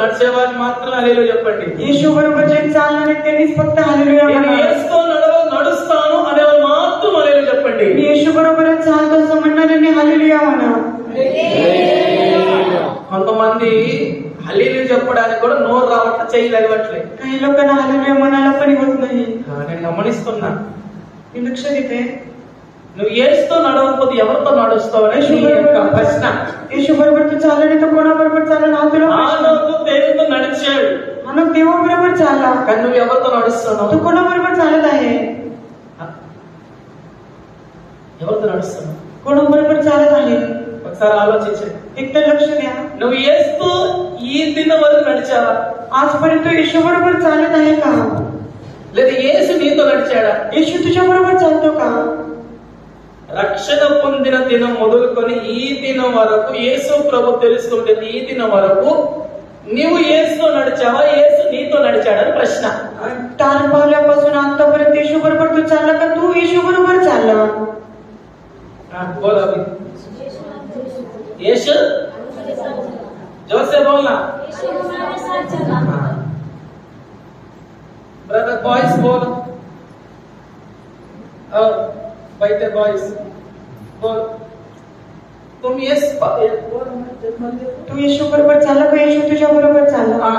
నడిచేవారిని మాత్రం అలేలో చెప్పండి येशू बरोबर जे चालणार आहेत त्यांनीच फक्त हालेलुया నేను म्हणा యేసుతో నడవ నడుస్తాను అనేవారు మాత్రం అలేలో చెప్పండి मी येशू बरोबरच चालतो असं म्हणणाऱ्यांनी हालेलुया म्हणा కొంతమంది హలీలు చెప్పడానికి కూడా నోరు రావట్లే చేయలేవట్లేదు काही लोकांना हालेलुया म्हणायला पण होत नाही నేను గమనిస్తున్నా मी लक्ष देते నువ్వు యేసుతో నడవకపోతే ఎవరితో నడుస్తావు అనేది నీ యొక్క ప్రశ్న येशू बरोबर तू चालला नाही तर कोणाबरोबर चालला हा तुला प्रश्न. ఆలోకు దేవుడితో నడిచాడు मानव देवाबरोबर चालला కానీ నువ్వు ఎవరితో तू నడుస్తున్నావు कोणाबरोबर चालत आहे ఎవరితో నడుస్తున్నావు कोणाबरोबर चालत आहे ఒకసారి ఆలోచించండి एकदा लक्ष द्या నువ్వు యేసుతో ఈ దినం వరకు నడిచావా आजपर्यंत येशू बरोबर चालत आहे का లేదా యేసు నీతో నడిచాడా येशू तुझ्या बरोबर चालतो का రక్షణ పొందిన దినం మొదలుకొని ఈ దినం వరకు యేసు ప్రభు తెలుసుకుంటుంది ఈ దినం వరకు నీవు యేసుతో నడిచావా యేసు నీతో నడిచాడని ప్రశ్న तार पावल्यापासून आतापर्यंत येशू बरोबर तू चालला का तू येशू बरोबर चालला ఆ, बोल अभी యేసు జోసే बोलना ब्रदर बॉयज बोल और बैठे बॉयज बोल तुम ये बोल तू येशू बरोबर चालला का येशू तुझ्या बरोबर चालला हाँ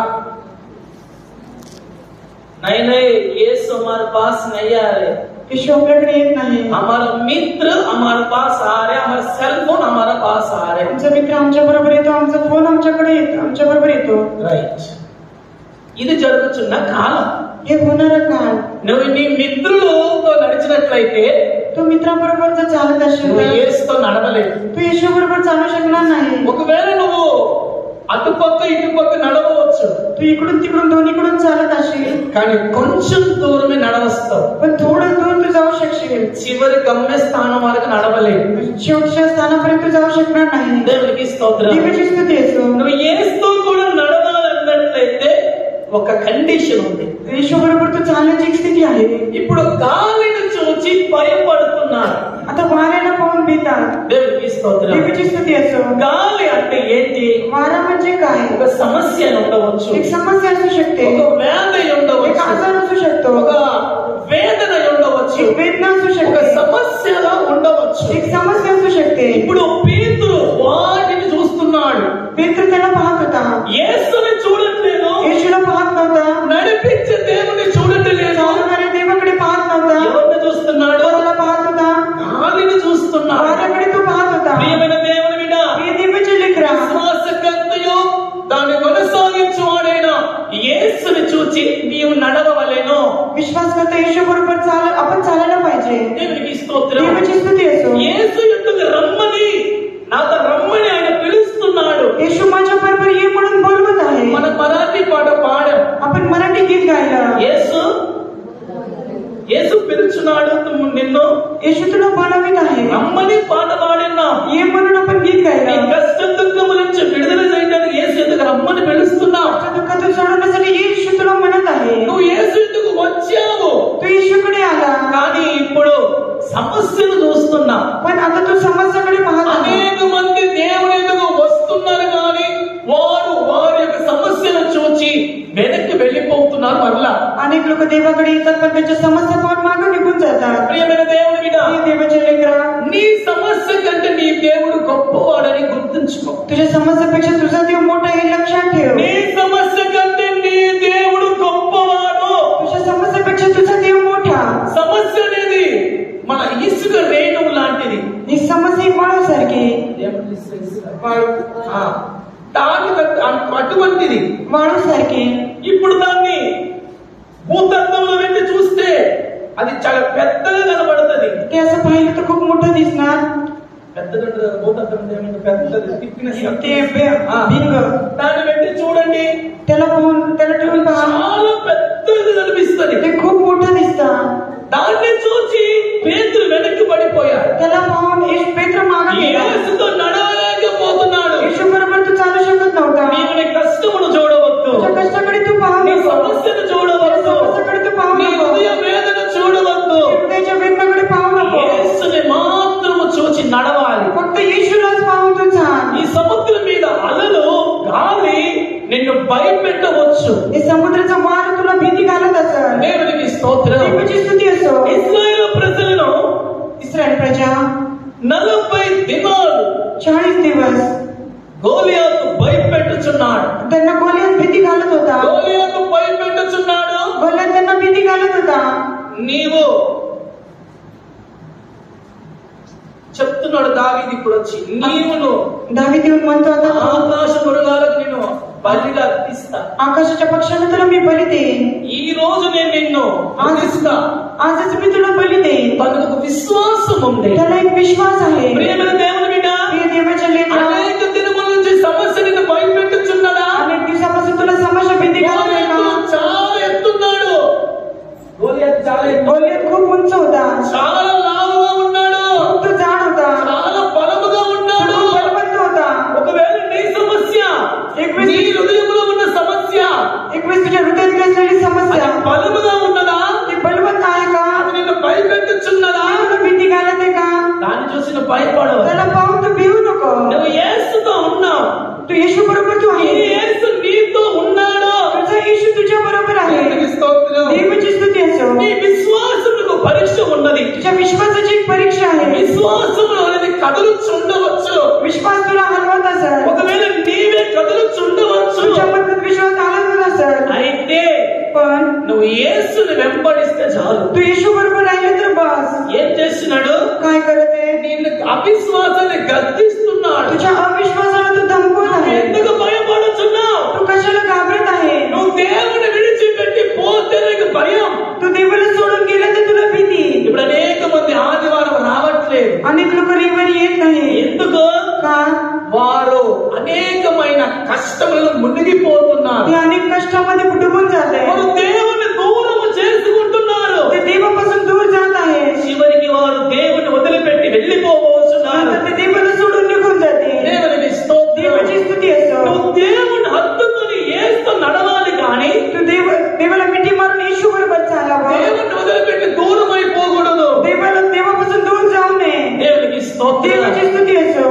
नहीं नहीं यीशु हमारे पास नहीं आ रहे येशू आपल्याकडे येत नाही हमारा मित्र हमारे पास आ रहे हमारा सेल फोन हमारे पास आ रहे आमचा मित्र आमच्या बरोबर येतो आमचा फोन आमच्याकडे येतो आमच्या बरोबर येतो రైట్ ఇది జరుగుతున్న కాలం हे होणारं काळ నువ్వు నీ మిత్రులతో నడిచినట్లయితే तू मित्राबरोबर जर चालत असेल నువ్వు तर యేసుతో నడవలేవు तू येशू बरोबर चालू शकणार नाही ఒకవేళ నువ్వు అటుపక్క ఇటుపక్క నడవవచ్చు तू इकडून तिकडून दोन्हीकडून चालत असेल కానీ కొంచెం దూరమే నడవస్తావు पण थोडं दूर तू जाऊ शकशील చివరి గమ్యస్థానం వరకు నడవలేవు शेवटच्या स्थानापर्यंत तू जाऊ शकणार नाही దేవునికి స్తోత్రం देवाची स्तुती असो నువ్వు యేసుతో కూడా నడవాలన్నట్లయితే ఒక కండిషన్ ఉంది येशू बरोबर तू चालण्याची एक स्थिती आहे ఇప్పుడు గాలిని చూచి భయపడుతున్నారు आता वाऱ्याला पाहून भीतात దేవునికి స్తోత్రం देवाची स्तुती असो గాలి అంటే ఏంటి वारा म्हणजे काय ఒక సమస్య అని ఉండవచ్చు एक समस्या असू शकते ఒక వ్యాధి एक ఉండవచ్చు आजार असू शकतो ఒక వేదన ఉండవచ్చు एक वेदना असू ఒక शकते సమస్యగా ఉండవచ్చు एक समस्या असू शकते ఇప్పుడు పేతురు వాటిని చూస్తున్నాడు मित्र त्याला पाहत होता యేసుని చూడట్లేదు येशूला पाहत नव्हता నడిపించే దేవుని చూడట్లేదు चालणाऱ्या देवाकडे पाहत नव्हता ఎవరిని చూస్తున్నాడు कोणाला पाहत होता గాలిని చూస్తున్నాడు वाऱ्याकडे तो पाहत होता ప్రియమైన దేవుని విడ हे देवाचे लेकरा విశ్వాసకర్తయు దాన్ని కొనసాగించువాడైన యేసుని చూచి నీవు నడవవలెను विश्वास करता येशू बरोबर चाल आपण चालायला पाहिजे దేవునికి స్తోత్రం देवाची स्तुती असो యేసు ఎందుకు రమ్మని నాతో రమ్మని ఆయన పిలుస్తున్నాడు येशू माझ्या बरोबर ये म्हणून बोलवत आहे మన మరాఠీ పాట పాడాం आपण मराठी गीत गायलं యేసు యేసు పిలుచున్నాడు తుమ్ము నిన్ను येशू तुला बोलवित आहे రమ్మని పాట పాడినాం ये म्हणून आपण गीत నీ गायलं కష్టం దుఃఖముల నుంచి విడుదల చేయడానికి యేసు ఎందుకు రమ్మని పిలుస్తున్నావు तुझ्या दुःखातून सोडवण्यासाठी येशू तुला म्हणत आहे నువ్వు యేసు ఎందుకు వచ్చావు तू येशूकडे आला కానీ ఇప్పుడు సమస్యను చూస్తున్నా पण आता तू समस्याकडे पाहत आहे అనేక మంది దేవుని ఎదుగు వస్తున్నారు కానీ వారు వారి యొక్క సమస్యను చూచి వెనక్కి వెళ్ళిపోతున్నారు మరలా अनेक लोक देवाकडे येतात पण त्यांच्या समस्या पाहून मागे निघून जातात ప్రియమైన దేవుని బిడ్డ हे देवाचे लेकरा నీ సమస్య కంటే నీ దేవుడు గొప్పవాడని గుర్తుంచుకో तुझ्या समस्यापेक्षा तुझा देव मोठा हे लक्षात ठेव నీ సమస్య కంటే నీ దేవుడు గొప్పవాడు तुझ्या समस्यापेक्षा तुझा देव मोठा సమస్య అనేది మన ఇసుక రేణువు లాంటిది ही समस्या ही वाळूसारखी ఆ, దాని అటు- అటువంటిది वाळूसारखी ఇప్పుడు దాన్ని భూతత్వంలో వెళ్ళి చూస్తే అది చాలా పెద్దగా కనబడుతుంది ते असं पाहिलं तर खूप मोठं दिसणार పెద్దది ఉంటుంది కదా, భూతత్వం అంటే ఏమంటే పెద్దది thickness ते बे- ఆ. भिंग దాన్ని పెట్టి చూడండి त्याला पाहून त्याला ठेवून पहा చాలా పెద్దది కనిపిస్తుంది ते खूप मोठं दिसतं దాన్ని చూసి పేతులు వెనక్కి పడిపోయాడు त्याला पाहून येशू पेत्र मागे गेला యేసుతో నడవలేకపోతున్నాడు येशू बरोबर तू चालू शकत नव्हता నీవు నీ కష్టమును చూడవద్దు तुझ्या कष्टाकडे तू पाहू నీ नको సమస్యను చూడవద్దు समस्याकडे तू पाहू నీ नको హృదయ వేదన చూడవద్దు हृदयाच्या वेदनाकडे पाहू नको యేసుని మాత్రము చూచి నడవాలి फक्त येशूलाच पाहून तू चाल ఈ సముద్రం మీద అలలు గాలి నిన్ను భయపెట్టవచ్చు हे समुद्राचा वार तुला भीती घालत असं దేవునికి స్తోత్రం देवाची स्तुती असो ఇస్రాయేల్ ప్రజలను इस्रायल प्रजा నలభై దినాలు चाळीस दिवस గోలియాతు భయపెట్టుచున్నాడు त्यांना गोल्यात भीती घालत होता గోలియాతు భయపెట్టుచున్నాడు गोल्यात त्यांना भीती घालत होता నీవు చెప్తున్నాడు దావీది ఇప్పుడు వచ్చి నీవును दावीद येऊन म्हणतो आता ఆకాశ మృగాలకు నేను బలిగా అర్పిస్తా आकाशाच्या पक्षाने तुला मी बली देईन ఈ రోజు నేను నిన్ను అర్పిస్తా आजच मी तुला बली देईन తనకు ఒక విశ్వాసం ఉంది त्याला एक विश्वास आहे ప్రియమైన దేవుని బిడ్డ प्रिय देवाच्या लेकरा, అనేక దినముల నుంచి సమస్య నిన్ను భయపెట్టుచున్నదా अनेक दिवसापासून तुला समस्या भीती घालत आहे గోలియాతు का చాలా ఎత్తున్నాడు గోలియాతు చాలా ఎత్తు गोल्यात खूप उंच होता చాలా లావుగా ఉన్నాడు खूप तो जाड होता చాలా బలముగా ఉన్నాడు खूप बलवंत होता ఒకవేళ నీ సమస్య एक वेळेस నీ హృదయంలో ఉన్న సమస్య एक वेळेस तुझ्या हृदयात असलेली समस्या అది బలముగా ఉన్నదా ती बलवंत आहे का అది నిన్ను భయపెట్టుచున్నదా ती तुला भीती घालत आहे का దాన్ని చూసి నువ్వు భయపడవు त्याला पाहून तू भिवू नको నువ్వు ఏసుతో ఉన్నావు तू येशू बरोबर तू ఈ आहे యేసు నీతో ఉన్నాడు तुझा येशू तुझ्या बरोबर आहे దేవునికి స్తోత్రం. देवाची स्तुती असो నీ విశ్వాసములకు పరీక్ష ఉన్నది तुझ्या विश्वासाची एक परीक्षा आहे విశ్వాసము అనేది కదులుచుండవచ్చు विश्वास तुला हलवत असेल ఒకవేళ నీవే కదులుచుండవచ్చు तुझ्या मनात विश्वास हलवत असेल అయితే पण నువ్వు యేసుని వెంబడిస్తే చాలు तू येशू बरोबर राहिले तर बस ఏం చేస్తున్నాడు काय करत आहे నిన్ను అవిశ్వాసాన్ని గద్దిస్తున్నాడు तुझ्या अविश्वासाला तू धमकवत నువ్వు आहे ఎందుకు భయపడుతున్నావు तू कशाला घाबरत आहे నువ్వు దేవుని విడిచిపెట్టి పోతే నీకు భయం तू देवाला सोडून गेला तर तुला भीती ఇప్పుడు అనేక మంది ఆదివారం రావట్లేదు अनेक लोक रविवारी येत नाही ఎందుకు का వారు అనేకమైన కష్టములను మునిగిపోతున్నారు ते अनेक कष्टामध्ये डुबून जात आहे వారు దేవుని దూరం చేసుకుంటున్నారు ते देवापासून दूर जात आहे చివరికి వారు దేవుని వదిలిపెట్టి వెళ్ళిపోవచ్చున్నారు नंतर ते देवाला सोडून निघून जाते దేవునికి స్తోత్రం देवाची स्तुती असो నువ్వు దేవుని హత్తుకొని ఏస్తూ నడవాలి కానీ तू देव देवाला मिठी मारून येशू बरोबर चालावं దేవుని వదిలిపెట్టి దూరం అయిపోకూడదు देवाला देवापासून दूर जाऊ नये దేవునికి స్తోత్రం देवाची स्तुती असो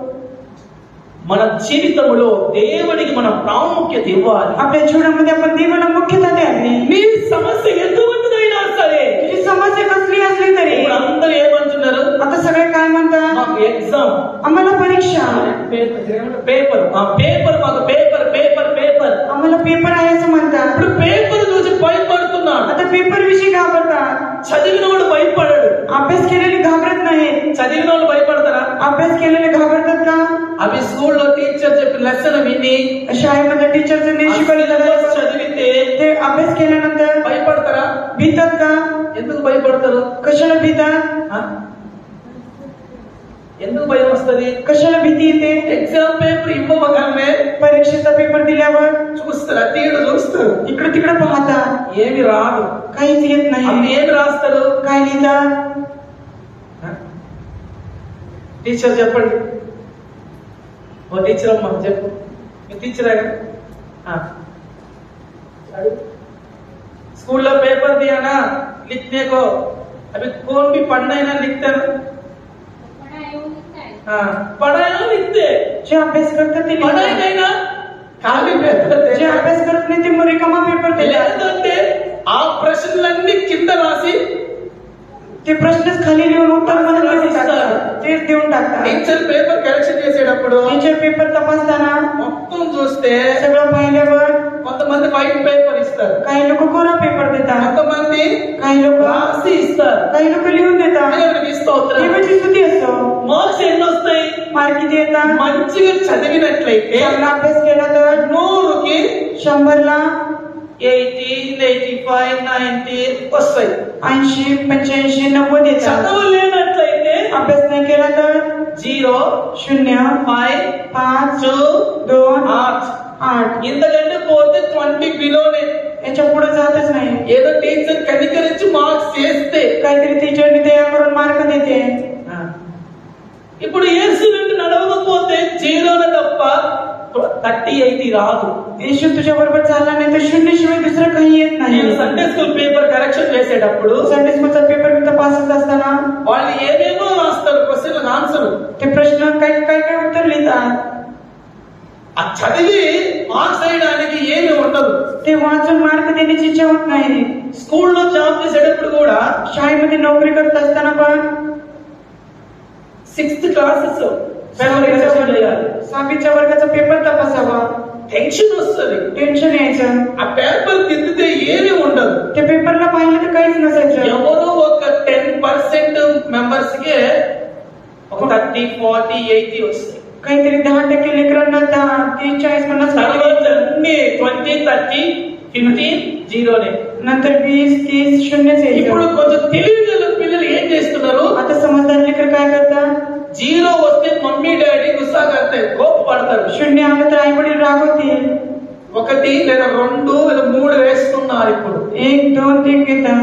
మన జీవితంలో దేవునికి మన ప్రాముఖ్యత ఇవ్వాలి आपल्या जीवनामध्ये आपण देवाला मुख्यता द्यावी నీ సమస్య ఎటువంటిదైనా సరే तुझी समस्या कसली असली तरी ఇప్పుడు అందరూ ఏమంటున్నారు आता सगळे काय म्हणतात మాకు ఎగ్జామ్ आम्हाला परीक्षा పేపర్ ఆ పేపర్ మాకు పేపర్ పేపర్ పేపర్ आम्हाला पेपर आहे असं म्हणतात ఇప్పుడు పేపర్ చూసి భయపడుతున్నాడు आता पेपर विषयी घाबरतात చదివినోడు భయపడాడు अभ्यास केलेले घाबरत नाही చదివినోళ్ళు భయపడతారా अभ्यास केलेले घाबरतात का అవి స్కూల్లో టీచర్ చెప్పిన లెసన్ విని शाळेमध्ये टीचरचं ఆ शिकवलेलं syllabus చదివితే ते अभ्यास केल्यानंतर భయపడతారా भीतात का ఎందుకు భయపడతారు कशाला भीतात ఆ? ఎందుకు భయం వస్తుంది कशाला भीती येते ఎగ్జామ్ పేపర్ ఇవ్వగానే परीक्षेचा पेपर दिल्यावर చూస్తారా తీడు చూస్తారు इकडे तिकडे पाहतात ఏమి రాదు काहीच येत అప్పుడు नाही ఏమి రాస్తారు काय लिहितात టీచర్ చెప్పండి ఓ టీచర్ అమ్మా చెప్పు మీ టీచరే కదా ఆ. स्कूल में पेपर दिया ना लिखने को अभी कौन भी पढ़ना है ना लिखते हैं पढ़ाई वो लिखता है हाँ पढ़ाई ना लिखते जे अभ्यास करतात ते पढ़ाई लिहितात. नहीं ना ఖాళీ పేపర్ जे अभ्यास करत नाही ते मग रिकामा पेपर देतात లేదంటే ఆ ప్రశ్నలన్నీ కింద రాసి ते प्रश्नच खाली लिहून उत्तर म्हणून देऊन टाकतात तेच देऊन टाकतात టీచర్ పేపర్ కరెక్షన్ చేసేటప్పుడు टीचर पेपर तपासताना మొత్తం చూస్తే सगळं पाहिल्यावर కొంతమంది వైట్ పేపర్ ఇస్తారు काही लोक कोरा पेपर देतात కొంతమంది काही लोक రాసి ఇస్తారు काही लोक लिहून देतात దేవునికి స్తోత్రం देवाची स्तुती असो మార్క్స్ ఎన్ని వస్తాయి मार्क किती येतात మంచిగా చదివినట్లయితే चांगला अभ्यास केला तर నూరుకి शंभरला ఎయిటీ ఎయిటీ ఫైవ్ నైన్టీ వస్తాయి ऐंशी पंच्याऐंशी नव्वद येतात చదవలేనట్లయితే अभ्यास नाही केला तर జీరో शून्य ఫైవ్ पाच టూ दोन ఆర్ట్ आठ ఇంతకంటే పోతే ట్వంటీ బిలోనే याच्या पुढे जातच नाही ఏదో టీచర్ కనికరించి మార్క్స్ చేస్తే काहीतरी टीचरनी तयार करून मार्क देते ఇప్పుడు యేసు వెంట నడవకపోతే జీరోన తప్ప థర్టీ ఎయిటీ రాదు येशू तुझ्या बरोबर चालला नाही तर शून्य शिवाय दुसरं काही येत नाही నేను సండే స్కూల్ పేపర్ కరెక్షన్ చేసేటప్పుడు संडे स्कूलचा पेपर मी तपासत असताना వాళ్ళు ఏమేమో రాస్తారు క్వశ్చన్ ఆన్సర్ ते प्रश्न काय काय काय उत्तर लिहितात ఆ చదివి మార్క్స్ వేయడానికి ఏమి ఉండదు ते वाचून मार्क देण्याची इच्छा होत नाही స్కూల్లో జాబ్ చేసేటప్పుడు కూడా शाळेमध्ये नोकरी करत असताना पण సిక్స్త్ క్లాసెస్ చేయాలి सहावीच्या वर्गाचा पेपर तपासावा టెన్షన్ వస్తుంది टेन्शन यायचं ఆ పేపర్ తిద్దితే ఏమీ ఉండదు त्या पेपरला पाहिलं तर काहीच नसायचं ఎవరో ఒక టెన్ పర్సెంట్ మెంబర్స్ కే ఒక థర్టీ ఫార్టీ ఎయిటీ వస్తాయి काहीतरी दहा टक्के लेकरांना दहा तीस चाळीस पन्नास తర్వాత అన్ని ట్వంటీ థర్టీ ఫిఫ్టీన్ జీరోనే नंतर वीस तीस शून्यच ఇప్పుడు यायचं కొంచెం తెలివి గల పిల్లలు ఏం చేస్తున్నారు आता समजदार लेकर काय करतात జీరో వస్తే మమ్మీ డాడీ గుస్సా కడతాయి కోపపడతారు शून्य आलं तर आई वडील रागवतील ఒకటి లేదా రెండు లేదా మూడు వేస్తున్నారు ఇప్పుడు एक दोन तीन घेतात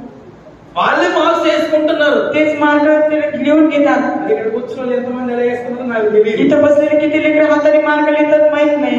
వాళ్ళే మార్క్స్ వేసుకుంటున్నారు तेच मार्ग ते लिहून घेतात ఇక్కడ కూర్చున్న వాళ్ళు ఎంతమంది ఎలా వేస్తున్నారో నాకు తెలియదు इथं बसलेले किती लेकर हाताने मार्ग लिहितात माहित नाही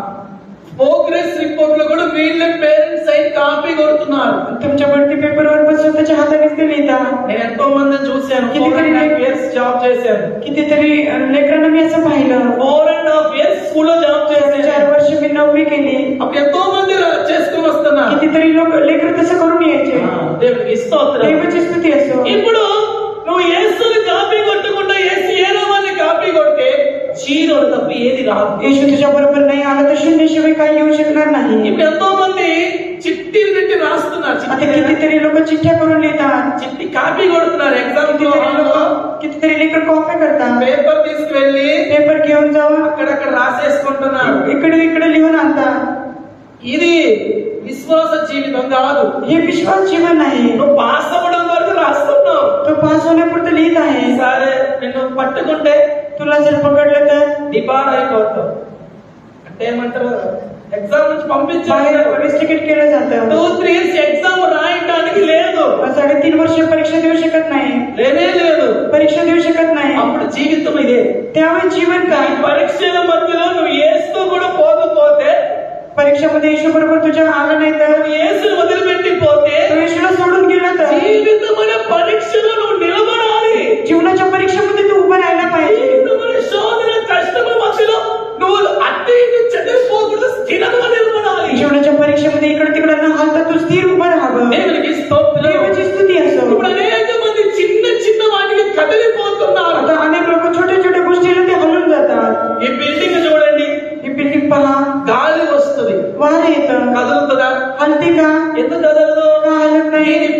ప్రోగ్రెస్ రిపోర్ట్ లో కూడా వీళ్ళ పేరెంట్స్ సైన్ కాపీ కొడుతున్నారు तुमच्या बढती पेपरवर पण स्वतःच्या हातानेच ते लिहितात నేను ఎంతో మందిని చూశాను किती ఫోర్ అండ్ तरी- హాఫ్ ఇయర్స్ జాబ్ చేశాను कितीतरी लेकरांना मी असं पाहिलं ఫోర్ అండ్ హాఫ్ ఇయర్స్ స్కూల్లో జాబ్ चार చేశాను वर्ष मी नोकरी केली అప్పుడు ఎంతో మంది రా- చేసుకుని వస్తున్నారు कितीतरी लोक लेकर तसं करून यायचे ఆ, దేవుడికి స్తోత్రం देवाची स्तुती असो ఇప్పుడు నువ్వు యేసుని కాపీ కొట్టకుండా యేసు ఏ నామాన్ని కాపీ కొడితే జీరో తప్ప ఏది రాదు येशू तुझ्या बरोबर नाही आला तर शून्यशिवाय काही येऊ शकणार नाही ఇప్పుడు ఎంతో మంది చిట్టి పెట్టి రాస్తున్నారు आता చిట్టి कितीतरी लोक चिठ्ठ्या करून लिहितात చిట్టి కాపీ కొడుతున్నారు ఎగ్జామ్ कितीतरी लोक कितीतरी लेकर कॉपी करतात పేపర్ తీసుకువెళ్ళి पेपर घेऊन जाऊन అక్కడక్కడ రాసేసుకుంటున్నారు इकडे इकडे लिहून आणतात ఇది విశ్వాస జీవితం కాదు हे विश्वास जीवन आहे నువ్వు పాస్ అవ్వడం వరకు రాస్తున్నావు तो पास होण्यापुरतं लिहित आहे సరే నిన్ను పట్టుకుంటే तुला जर पकडलं तर డిబార్ అయిపోతావు అంటే ఏమంటారు ఎగ్జామ్ నుంచి పంపించారు बाहेर रिस्ट्रिकेट केलं जातं టూ త్రీ ఇయర్స్ ఎగ్జామ్ రాయడానికి లేదు साडेतीन वर्ष परीक्षा देऊ शकत नाही లేనే లేదు परीक्षा देऊ शकत नाही అప్పుడు జీవితం ఇదే त्यावेळी जीवन ఈ काय పరీక్షల మధ్యలో నువ్వు ఏస్తూ కూడా పోకపోతే परीक्षेमध्ये येशू बरोबर तुझ्या आलं नाही तर నువ్వు ఏసును వదిలిపెట్టి పోతే तो येशूला सोडून गेला तर జీవితం అనే పరీక్షలో నువ్వు నిలబడాలి जीवनाच्या परीक्षेमध्ये तू उभं राहायला पाहिजे జీవితం అనే శోధన కష్టముల మధ్యలో నువ్వు అట్టి ఇటు చెదిరిపోకూడదు స్థిరంగా నిలబడాలి जीवनाच्या परीक्षेमध्ये इकडे तिकडे न हालता तू स्थिर उभं राहावं దేవునికి స్తోత్రం देवाची स्तुती असो ఇప్పుడు అనేక మంది చిన్న చిన్న వాటికి కదిలిపోతున్నారు आता अनेक लोक छोट्या छोट्या गोष्टीला ते हलून जातात ఈ బిల్డింగ్ చూడండి ही बिल्डिंग पहा గాలి వస్తుంది वारं येतं కదులుతుందా हलते का ఎందుకు కదలదు का हलत नाही దీని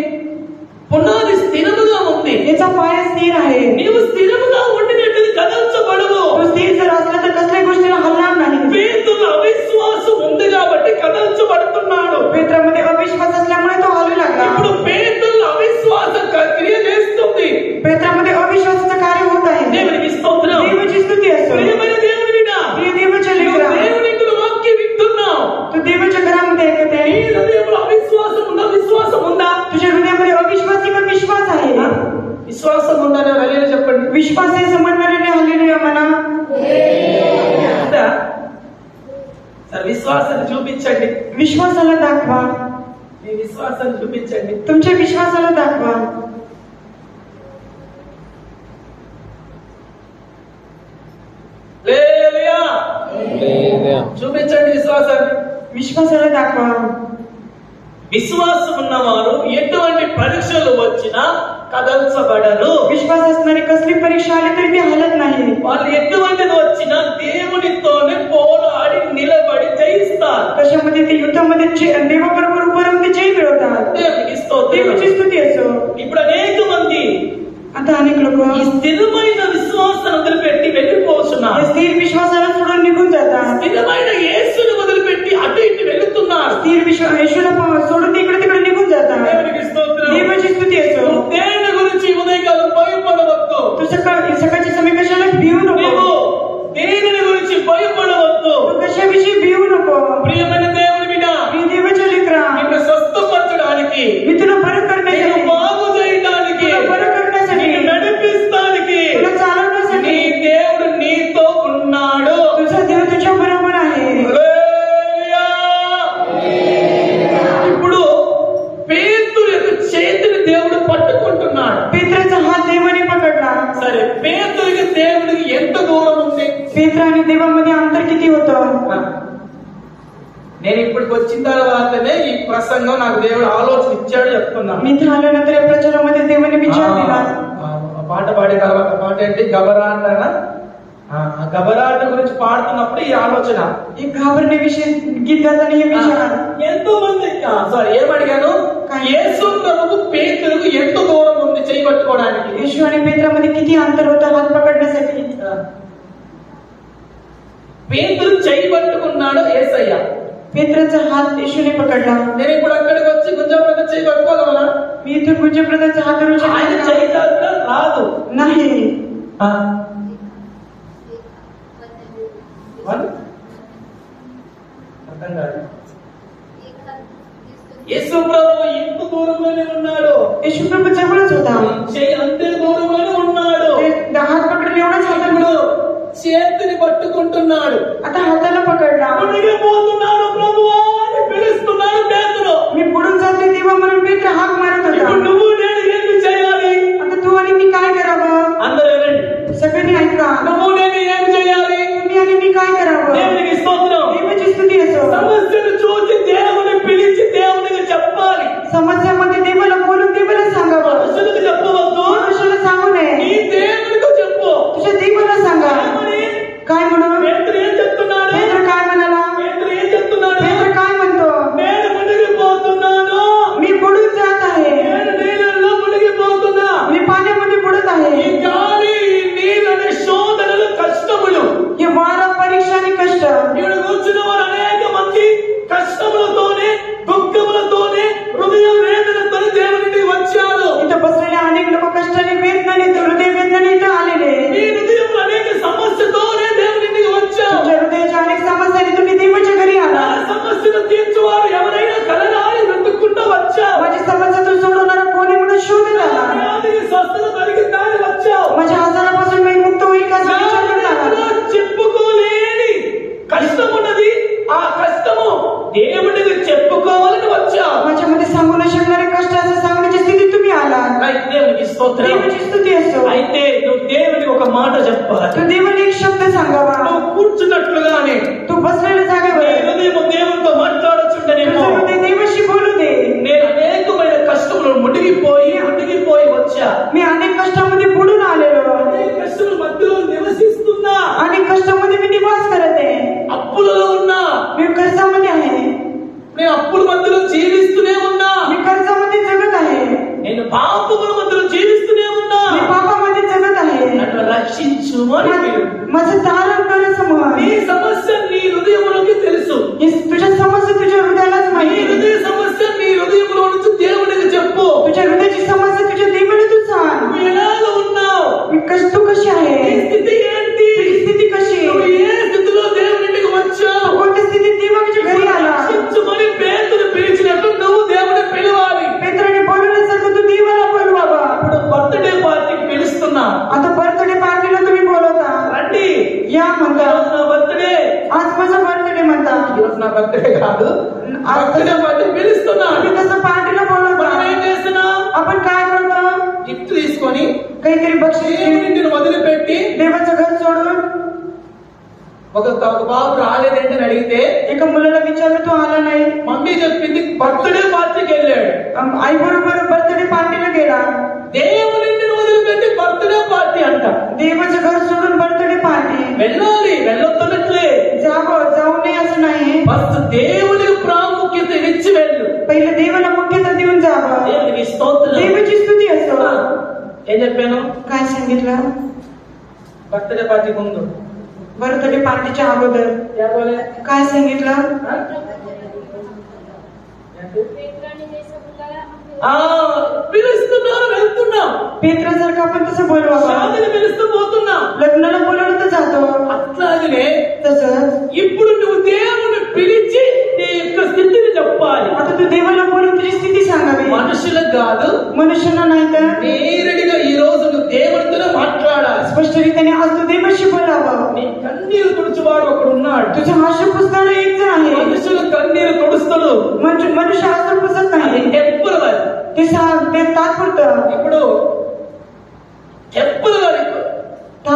పునాది స్థిరముగా ఉంది याचा पाय स्थिर आहे నీవు స్థిరముగా ఉండినట్టు కదల్చబడవు तो स्थिर जर असला तर कसल्याही गोष्टीला हलणार नाही పేతులు అవిశ్వాసం ఉంది కాబట్టి కదల్చబడుతున్నాడు पेत्रामध्ये अविश्वास असल्यामुळे तो हलू लागला ఇప్పుడు పేతులు అవిశ్వాస క- క్రియ చేస్తుంది पेत्रामध्ये अविश्वासाचं कार्य होत आहे దేవునికి స్తోత్రం देवाची स्तुती असो ప్రియమైన దేవుని బిడ్డ, प्रिय देवाच्या నువ్వు लेकरा దేవుని ఇంట్లో వాక్యం వింటున్నావు तू देवाच्या घरामध्ये ऐकत నీ आहे హృదయంలో అవిశ్వాసం ఉందా విశ్వాసం ఉందా तुझ्या हृदयामध्ये अविश्वासी का विश्वास आहे విశ్వాసం ఉందా అని హల్లెలూయా చెప్పండి विश्वास आहे समजणाऱ्याने हल्लेलुया म्हणा ఉందా? సరే విశ్వాసాన్ని చూపించండి विश्वासाला दाखवा మీ విశ్వాసాన్ని చూపించండి तुमच्या विश्वासाला दाखवा హల్లెలూయా. చూపించండి విశ్వాసాన్ని विश्वासाला दाखवा విశ్వాసం ఉన్నవారు ఎటువంటి పరీక్షలు వచ్చినా కదల్చబడరు विश्वास असणारी कसली परीक्षा आली तरी ती हलत नाही వాళ్ళు ఎటువంటిది వచ్చినా దేవునితోనే పోరాడి నిలబడి జయిస్తారు कशामध्ये ते युद्धामध्ये जे- देवाबरोबर उभं राहून ते जय मिळवतात దేవునికి స్తోత్రం देवाची स्तुती असो ఇప్పుడు అనేక మంది आता अनेक लोक ఈ స్థిరమైన విశ్వాసాన్ని వదిలిపెట్టి వెళ్ళిపోతున్నారు स्थिर विश्वासाला सोडून निघून जातात స్థిరమైన యేసుని వదిలిపెట్టి అటు ఇటు వెళుతున్నారు स्थिर विश्वास येशूला पा- सोडून ते इकडे तिकडे निघून जातात దేవునికి స్తోత్రం देवाची स्तुती असो నువ్వు దేని గురించి ఈ ఉదయకాలం భయపడవద్దు तू सकाळ सकाळच्या समय कशाला भिवू నీవు नको దేనిని గురించి భయపడవద్దు तू कशाविषयी भिवू नको ప్రియమైన దేవుని బిడ్డ मी देवाच्या लेकरा నిన్ను స్వస్థపరచడానికి मी तुला बरं నిన్ను करण्यासाठी బాగు చేయడానికి तुला बरं करण्यासाठी నిన్ను నడిపిస్తానికి तुला चालवण्यासाठी నీ దేవుడు నీతో ఉన్నాడు तुझा देव तुझ्या बरोबर आहे నేను ఇప్పటికి వచ్చిన తర్వాతనే ఈ ప్రసంగం నాకు దేవుడు ఆలోచన ఇచ్చాడు చెప్తున్నాను मी इथं आल्यानंतर या प्रचारामध्ये देवाने विचार दिला ఆ, ఆ పాట పాడిన తర్వాత పాట ఏంటి గబరాట గబరాట గురించి పాడుతున్నప్పుడు ఈ ఆలోచన एक घाबरण्याविषयी गीत गाताना हे विचार ఎంతో మంది సారీ ఏమడిగాను యేసు ప్రభుకు పేతురుకు ఎంత దూరం ఉంది చేయి పట్టుకోవడానికి येशू आणि पेत्रामध्ये किती अंतर होतं हात पकडण्यासाठी పేతురు చేయి పట్టుకున్నాడు ఏసయ్య पेत्राचा हात येशूने पकडला నేను ఇప్పుడు అక్కడికి వచ్చి గుంజాపేట చేయి పట్టుకోగలనా मी इथून गुजप्रदाचा हात धरू ఆయన शकतो చేయి తాకడం రాదు नाही ఆ, వాళ్ళు? అర్థం కాదు యేసు ప్రభు ఎంత దూరంలోనే ఉన్నాడు येशू प्रभू जवळच होता చేయి అంతే దూరంలోనే ఉన్నాడు ते हात पकडून एवढाच हात ఇప్పుడు చేతిని పట్టుకుంటున్నాడు आता हाताला पकडला మునిగిపోతున్నాడు ప్రభువా అని పిలుస్తున్నాడు పేతురు मी पुढून जाते तेव्हा म्हणून पेत्र हाक मारत ఇప్పుడు होता నువ్వు నేను ఏమి చేయాలి आता तू आणि मी काय करावं అందరూ వినండి सगळ्यांनी ऐका నువ్వు నేను ఏం చేయాలి तुम्ही आणि मी काय करावं దేవునికి స్తోత్రం देवाची स्तुती असो సమస్యను చూసి దేవుని పిలిచి దేవునికి చెప్పాలి समस्यामध्ये देवाला बोलून देवाला सांगावं మనుషులకు చెప్పవద్దు मनुष्याला सांगू నీ नये దేవునికి చెప్పు तुझ्या देवाला सांगा ఏమని? काय म्हणून పేతురు ఏం చెప్తున్నాడు पेत्र काय म्हणाला పేతురు ఏం చెప్తున్నాడు पेत्र काय म्हणतो నేను మునిగిపోతున్నాను मी बुडून जात आहे నేను నీళ్ళల్లో మునిగిపోతున్నా मी पाण्यामध्ये बुडत ఈ आहे గాలి ఈ నీళ్ళని శోధనలు కష్టములు हे वारा परीक्षा आणि कष्ट ఇక్కడ కూర్చున్న వారు అనేక మంది కష్టములతోనే దుఃఖములతోనే హృదయ వేదనతో దేవునికి వచ్చారు इथं बसलेले अनेक लोक कष्टाने वेदनाने हृदय वेदनाने इथं आलेले మీ హృదయంలో అనేక సమస్యతోనే దేవునికి వచ్చావు तुमच्या हृदयाच्या अनेक समस्याने तुम्ही देवाच्या घरी నా आला సమస్యను తీర్చువారు ఎవరైనా కలరాని వెతుక్కుంటూ వచ్చావు माझी समस्या तू सोडवणारा कोणी म्हणून शोधत నా आला వ్యాధికి స్వస్థత కలిగిందని వచ్చావు माझ्या आजारापासून मी मुक्त होईल का నా असं विचार करत జీవితంలో आला. చెప్పుకోలేని కష్టం ఉన్నది ఆ కష్టము దేవుడికి చెప్పుకోవాలని వచ్చావు माझ्यामध्ये सांगू न शकणारे कष्ट असं सांगण्याची स्थितीत तुम्ही आला రైట్, దేవునికి స్తోత్రం देवाची स्तुती असो అయితే నువ్వు దేవుడికి ఒక మాట చెప్పాలి तू देवाला एक शब्द सांगावा నువ్వు కూర్చున్నట్లుగానే तू బసలేल्या నీ जागेवर హృదయం దేవునితో మాట్లాడొచ్చుంటేనేమో तुझं हृदय देवाशी बोलू दे నేను అనేకమైన కష్టములు మునిగిపోయి మునిగిపోయి వచ్చా मी अनेक कष्टामध्ये बुडून आलेलो అనేక కష్టముల మధ్యలో నివసిస్తున్నా अनेक कष्टामध्ये मी निवास करत आहे అప్పులలో ఉన్నా मी कर्जामध्ये आहे నేను అప్పుల మధ్యలో జీవిస్తూనే ఉన్నా मी कर्जामध्ये जगत आहे నేను పాపముల మధ్యలో జీవిస్తూనే ఉన్నా मी पापामध्ये जगत आहे నన్ను రక్షించు అని మీరు. माझं तारण कर समोर నీ సమస్య నీ హృదయంలోకి తెలుసు तुझ्या समस्या तुझ्या हृदयालाच నీ माहिती హృదయ సమస్య నీ హృదయంలో నుంచి దేవుడికి చెప్పు तुझ्या हृदयाची समस्या तुझ्या देवाला तू सांग నువ్వు ఎలాగ ఉన్నావు मी कश तू कशी నీ आहे స్థితి ఏంటి तुझी स्थिती कशी నువ్వు आहे? ఏ స్థితిలో దేవునికి వచ్చావు तू कोणत्या स्थितीत देवाच्या घरी आला రక్షించుమని పేతులు పిలిచినట్టు నువ్వు దేవుడిని పిలవాలి पेत्राने बोलवण्यासारखं तू देवाला बोलवावा ఇప్పుడు బర్త్డే పార్టీకి పిలుస్తున్నా आता बर्थडे पार्टीला तुम्ही बोलवता రండి या म्हणता ఈరోజు నా బర్త్డే आज माझा बर्थडे म्हणता ఈరోజు నా బర్త్డే కాదు బర్త్డే పార్టీ పిలుస్తున్నా तुम्ही तसं पार्टीला మనం बोलवता ఏం చేస్తున్నాం आपण काय करतो గిఫ్ట్ తీసుకొని काहीतरी बक्षीस घेऊन దేవుడింటిని వదిలిపెట్టి देवाचं घर सोडून ఒక ఒక బాబు రాలేదేంటి అని అడిగితే एका मुलाला विचारलं तो आला नाही మమ్మీ చెప్పింది బర్త్డే పార్టీకి వెళ్ళాడు आई बरोबर बर्थडे पार्टीला गेला దేవుడింటిని వదిలిపెట్టి బర్త్డే పార్టీ అంట देवाचं घर सोडून बर्थडे पार्टी వెళ్ళాలి వెళ్ళొద్దునట్లే जावं जाऊ नये असं नाही ఫస్ట్ దేవునికి ప్రాముఖ్యత ఇచ్చి వెళ్ళు पहिलं देवाला मुख्यता देऊन जावं దేవునికి స్తోత్రం देवाची स्तुती असो ఏం చెప్పాను काय सांगितलं బర్త్డే పార్టీ ముందు बर्थडे पार्टीच्या अगोदर क्या बोले? काय सांगितलं ఆ? पेत्राने हे सगळं ఆ, పిలుస్తున్నారు వెళ్తున్నాం पेत्रासारखं आपण तसं बोलवावं శాదిని పిలుస్తూ పోతున్నాం लग्नाला बोलवलं तर जातो అట్లాగనే तसंच ఇప్పుడు నువ్వు దేవుని పిలిచి నీ యొక్క స్థితిని చెప్పాలి आता तू देवाला बोलून तुझी स्थिती सांगावी మనుషులకు కాదు मनुष्यांना नाही तर నేరుడిగా ఈ రోజు నువ్వు దేవుడితోనే మాట్లాడాలి स्पष्टरीत्याने आज तू देवाशी बोलावं నీ కన్నీరు తుడుచువాడు ఒకడు ఉన్నాడు तुझ्या हास्य पुसणारा एक जण आहे మనుషులు కన్నీరు తుడుస్తాడు मनुष्य मनुष्य हास्य पुसत అది नाही టెంపుల్ వారి ते सा- ते तात्पुरतं ఇప్పుడు టెంపుల్ వారి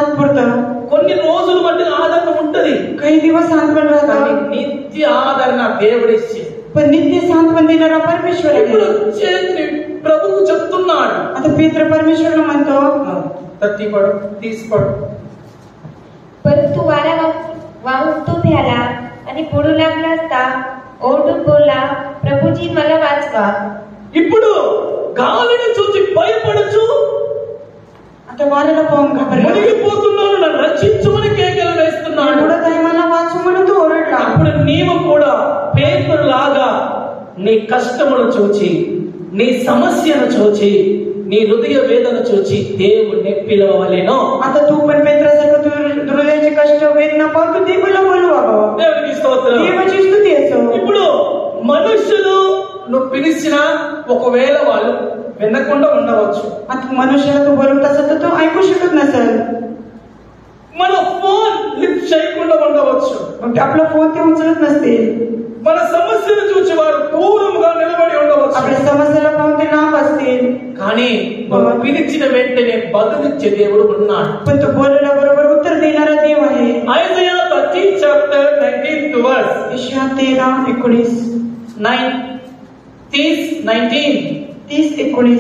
तात्पुरतं కొన్ని రోజులు బట్టి ఆదరణ ఉంటది काही दिवस सांत्वन కానీ राहतं నిత్య ఆదరణ దేవుడిచ్చి पण नित्य सांत्वन देणारा परमेश्वर ఇప్పుడు आहे చేతిని ప్రభువు చెప్తున్నాడు आता पित्र परमेश्वरला म्हणतो తట్టి పడు తీసిపడు पण तू वारा वाह- वाहून तो भ्याला आणि पडू लागला असता ओरडून बोलला प्रभूजी मला वाचवा ఇప్పుడు గాలిని చూసి భయపడచ్చు आता वाऱ्याला पाहून घाबरला మునిగిపోతున్నాను నన్ను రక్షించమని కేకలు వేస్తున్నాడు पुढे काय मला वाचू म्हणून तो ओरडला అప్పుడు నీవు కూడా పేతురులాగా నీ కష్టమును చూచి నీ సమస్యను చూచి నీ హృదయ వేదన చూచి దేవుణ్ణి పిలవలేను आता तू पण पेत्रासारखं तू हृदयाचे कष्ट वेदना पाहून तू देवाला बोलवावं దేవునికి స్తోత్రం देवाची स्तुती असो ఇప్పుడు మనుషులు నువ్వు పిలిచిన ఒకవేళ వాళ్ళు వినకుండా ఉండవచ్చు आता मनुष्याला तू बोलवत असेल तर तो ऐकू शकत नसेल మన ఫోన్ లిఫ్ట్ చేయకుండా ఉండవచ్చు मग ते आपला फोन ते उचलत नसतील మన సమస్యను చూసి వారు దూరంగా నిలబడి ఉండవచ్చు आपल्या समस्याला पाहून ते लांब असतील కానీ నువ్వు పిలిచిన వెంటనే బదులిచ్చే దేవుడు ఉన్నాడు पण तो बोलायला बरोबर उत्तर देणारा देव आहे Isaiah 13 chapter 19th verse Isha तेरा एकोणीस 9 30 19 तीस एकोणीस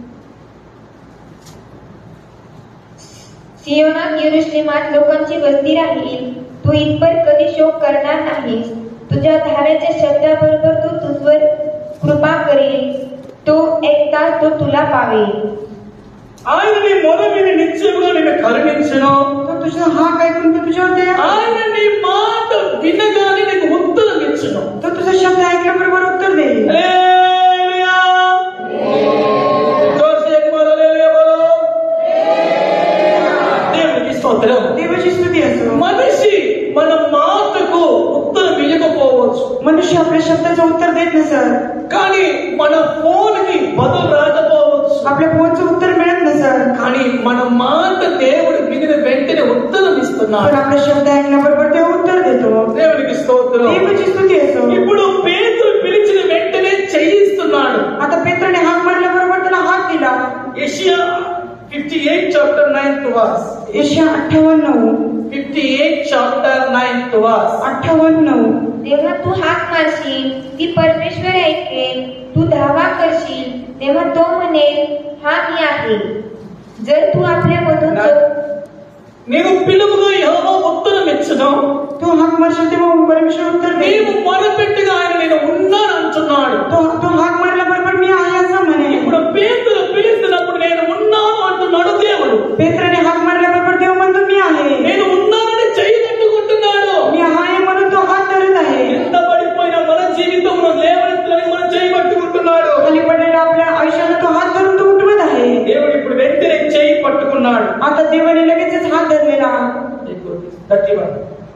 सियोनात येरुशलेमात लोकांची वस्ती राहील तू इतपर कधी शोक करणार नाहीस तुझ्या धाव्याच्या शब्दाबरोबर तो तुझवर कृपा करेल तो एकताच तो तुला पावेल ఆయన నీ మొర విని నిత్యముగా నిన్ను కరుణించను तो तुझा हा काय कोणतं तुझ्यावर दया ఆయన నీ మాట వినగానే నీకు ఉత్తరం ఇచ్చును तो तुझा शब्द ऐकल्याबरोबर उत्तर देईल హల్లెలూయా జోర్సే एक बार హల్లెలూయా बोलो దేవునికి స్తోత్రం देवाची स्तुती असो మనిషి మన మాటకు ఉత్తరం ఇవ్వకపోవచ్చు मनुष्य आपल्या शब्दाचं उत्तर देत नसत కానీ మన ఫోన్ కి బదులు రాకపోవచ్చు आपल्या फोनचं उत्तर मिळत नसत కానీ మన మాట దేవుడు వినిన వెంటనే ఉత్తరం पण ఇస్తున్నాడు आपला शब्द ऐकल्याबरोबर ते उत्तर देतो దేవునికి స్తోత్రం देवाची स्तुती असो ఇప్పుడు పేతురు పిలిచిన వెంటనే చెయ్యిస్తున్నాడు आता पेत्राने हाक मारल्याबरोबर त्याला हाक दिला యెషయా 58 చాప్టర్ 9th వర్స్ एशिया अठ्ठावन्न 58 చాప్టర్ 9th వర్స్ अठ्ठावन्न तेव्हा तू हाक मारशील ती परमेश्वर ऐकेल तू धावा करशील तेव्हा तो म्हणेल हा मी आहे जर तू आपल्यामधून जो- నీవు పిలువుగా యెహోవా ఉత్తరం ఇచ్చును तो हाक मारशील तेव्हा परमेश्वर उत्तर देईल నీవు మొరపెట్టిగా ఆయన నేను ఉన్నాను అంటున్నాడు तो तो हाक मारल्याबरोबर मी आहे असं म्हणे ఇప్పుడు పేతురు పిలిచినప్పుడు నేను ఉన్నాను అంటున్నాడు దేవుడు पेत्राने हाक मारल्याबरोबर देव म्हणतो मी आहे నేను ఉన్నానని చెయ్యి పట్టుకుంటున్నాడు मी आहे म्हणून तो हात धरत आहे ఎంత పడిపోయిన మన జీవితంలో లేవనెత్తని మనం చేయి పట్టుకుంటున్నాడు खाली पडलेला आपल्या आयुष्याला तो हात धरून तो उठवत आहे దేవుడు ఇప్పుడు వెంటనే చేయి పట్టుకున్నాడు आता देवाने लगेचच हात धरलेला thirty one